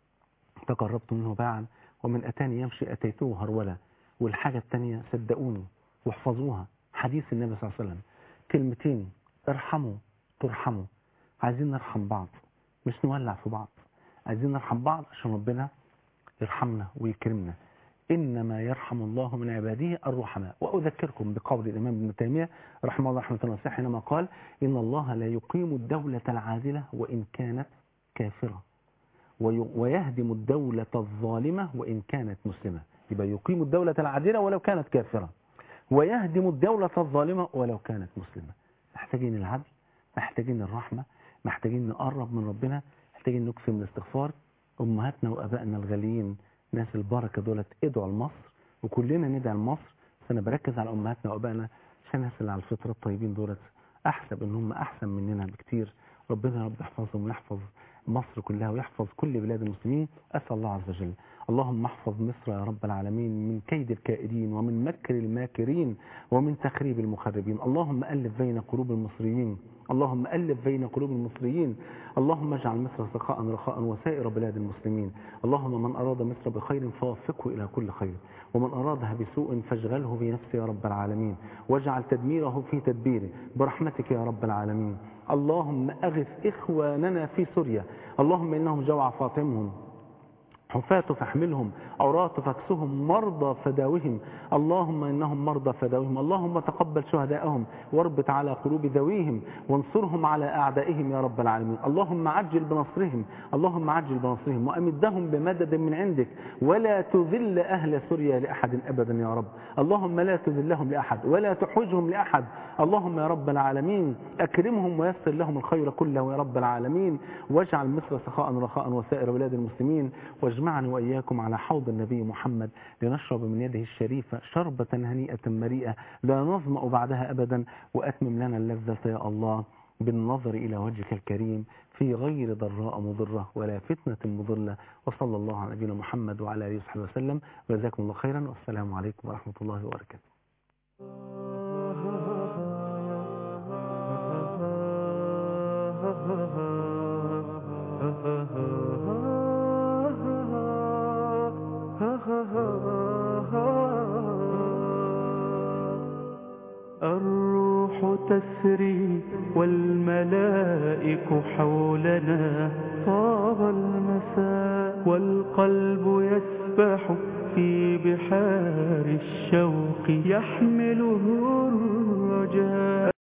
تقربت منه باعا ومن اتاني يمشي اتيته هرولا والحاجه الثانيه صدقوني واحفظوها حديث النبي صلى الله عليه وسلم كلمتين ارحموا ترحموا عايزين نرحم بعض مش نولع في بعض عايزين نرحم بعض عشان ربنا يرحمنا ويكرمنا إنما يرحم الله من عباده الرحماء وأذكركم بقول الإمام ابن تيمية رحمه الله رحمة واسعة حينما قال إن الله لا يقيم الدولة العادلة وإن كانت كافرة وي- ويهدم الدولة الظالمة وإن كانت مسلمة يبقى يقيم الدولة العادلة ولو كانت كافرة ويهدم الدولة الظالمة ولو كانت مسلمة محتاجين العدل محتاجين الرحمة محتاجين نقرب من ربنا محتاجين نكثر من الاستغفار أمهاتنا وأبائنا الغاليين ناس البركة دولت ادعوا لمصر وكلنا ندعي لمصر بس أنا بركز على أمهاتنا وأبائنا عشان الناس اللي على الفطرة الطيبين دولت أحسب إن هم أحسن مننا بكتير ربنا يا رب يحفظهم ويحفظ مصر كلها ويحفظ كل بلاد المسلمين أسأل الله عز وجل اللهم احفظ مصر يا رب العالمين من كيد الكائدين ومن مكر الماكرين ومن تخريب المخربين اللهم ألف بين قلوب المصريين اللهم ألف بين قلوب المصريين اللهم اجعل مصر سخاء رخاء وسائر بلاد المسلمين اللهم من أراد مصر بخير فوفقه إلى كل خير ومن أرادها بسوء فاشغله بنفسه يا رب العالمين واجعل تدميره في تدبيره برحمتك يا رب العالمين اللهم أغث إخواننا في سوريا اللهم إنهم جوع فاطمهم حفاة فاحملهم عراة فاكسهم مرضى فداوهم اللهم إنهم مرضى فداوهم اللهم تقبل شهداءهم واربط على قلوب ذويهم وانصرهم على أعدائهم يا رب العالمين اللهم عجل بنصرهم اللهم عجل بنصرهم وأمدهم بمدد من عندك ولا تذل أهل سوريا لأحد أبدا يا رب اللهم لا تذلهم لأحد ولا تحوجهم لأحد اللهم يا رب العالمين أكرمهم ويسر لهم الخير كله يا رب العالمين واجعل مصر سخاء رخاء وسائر بلاد المسلمين واجمعني وإياكم على حوض النبي محمد لنشرب من يده الشريفة شربة هنيئة مريئة لا نظمأ بعدها أبدا وأتمم لنا اللذة يا الله بالنظر إلى وجهك الكريم في غير ضراء مضرة ولا فتنة مضلة وصلى الله على نبينا محمد وعلى آله وصحبه وسلم وجزاكم الله خيرا والسلام عليكم ورحمة الله وبركاته الروح تسري والملائك حولنا طاب المساء والقلب يسبح في بحار الشوق يحمله الرجاء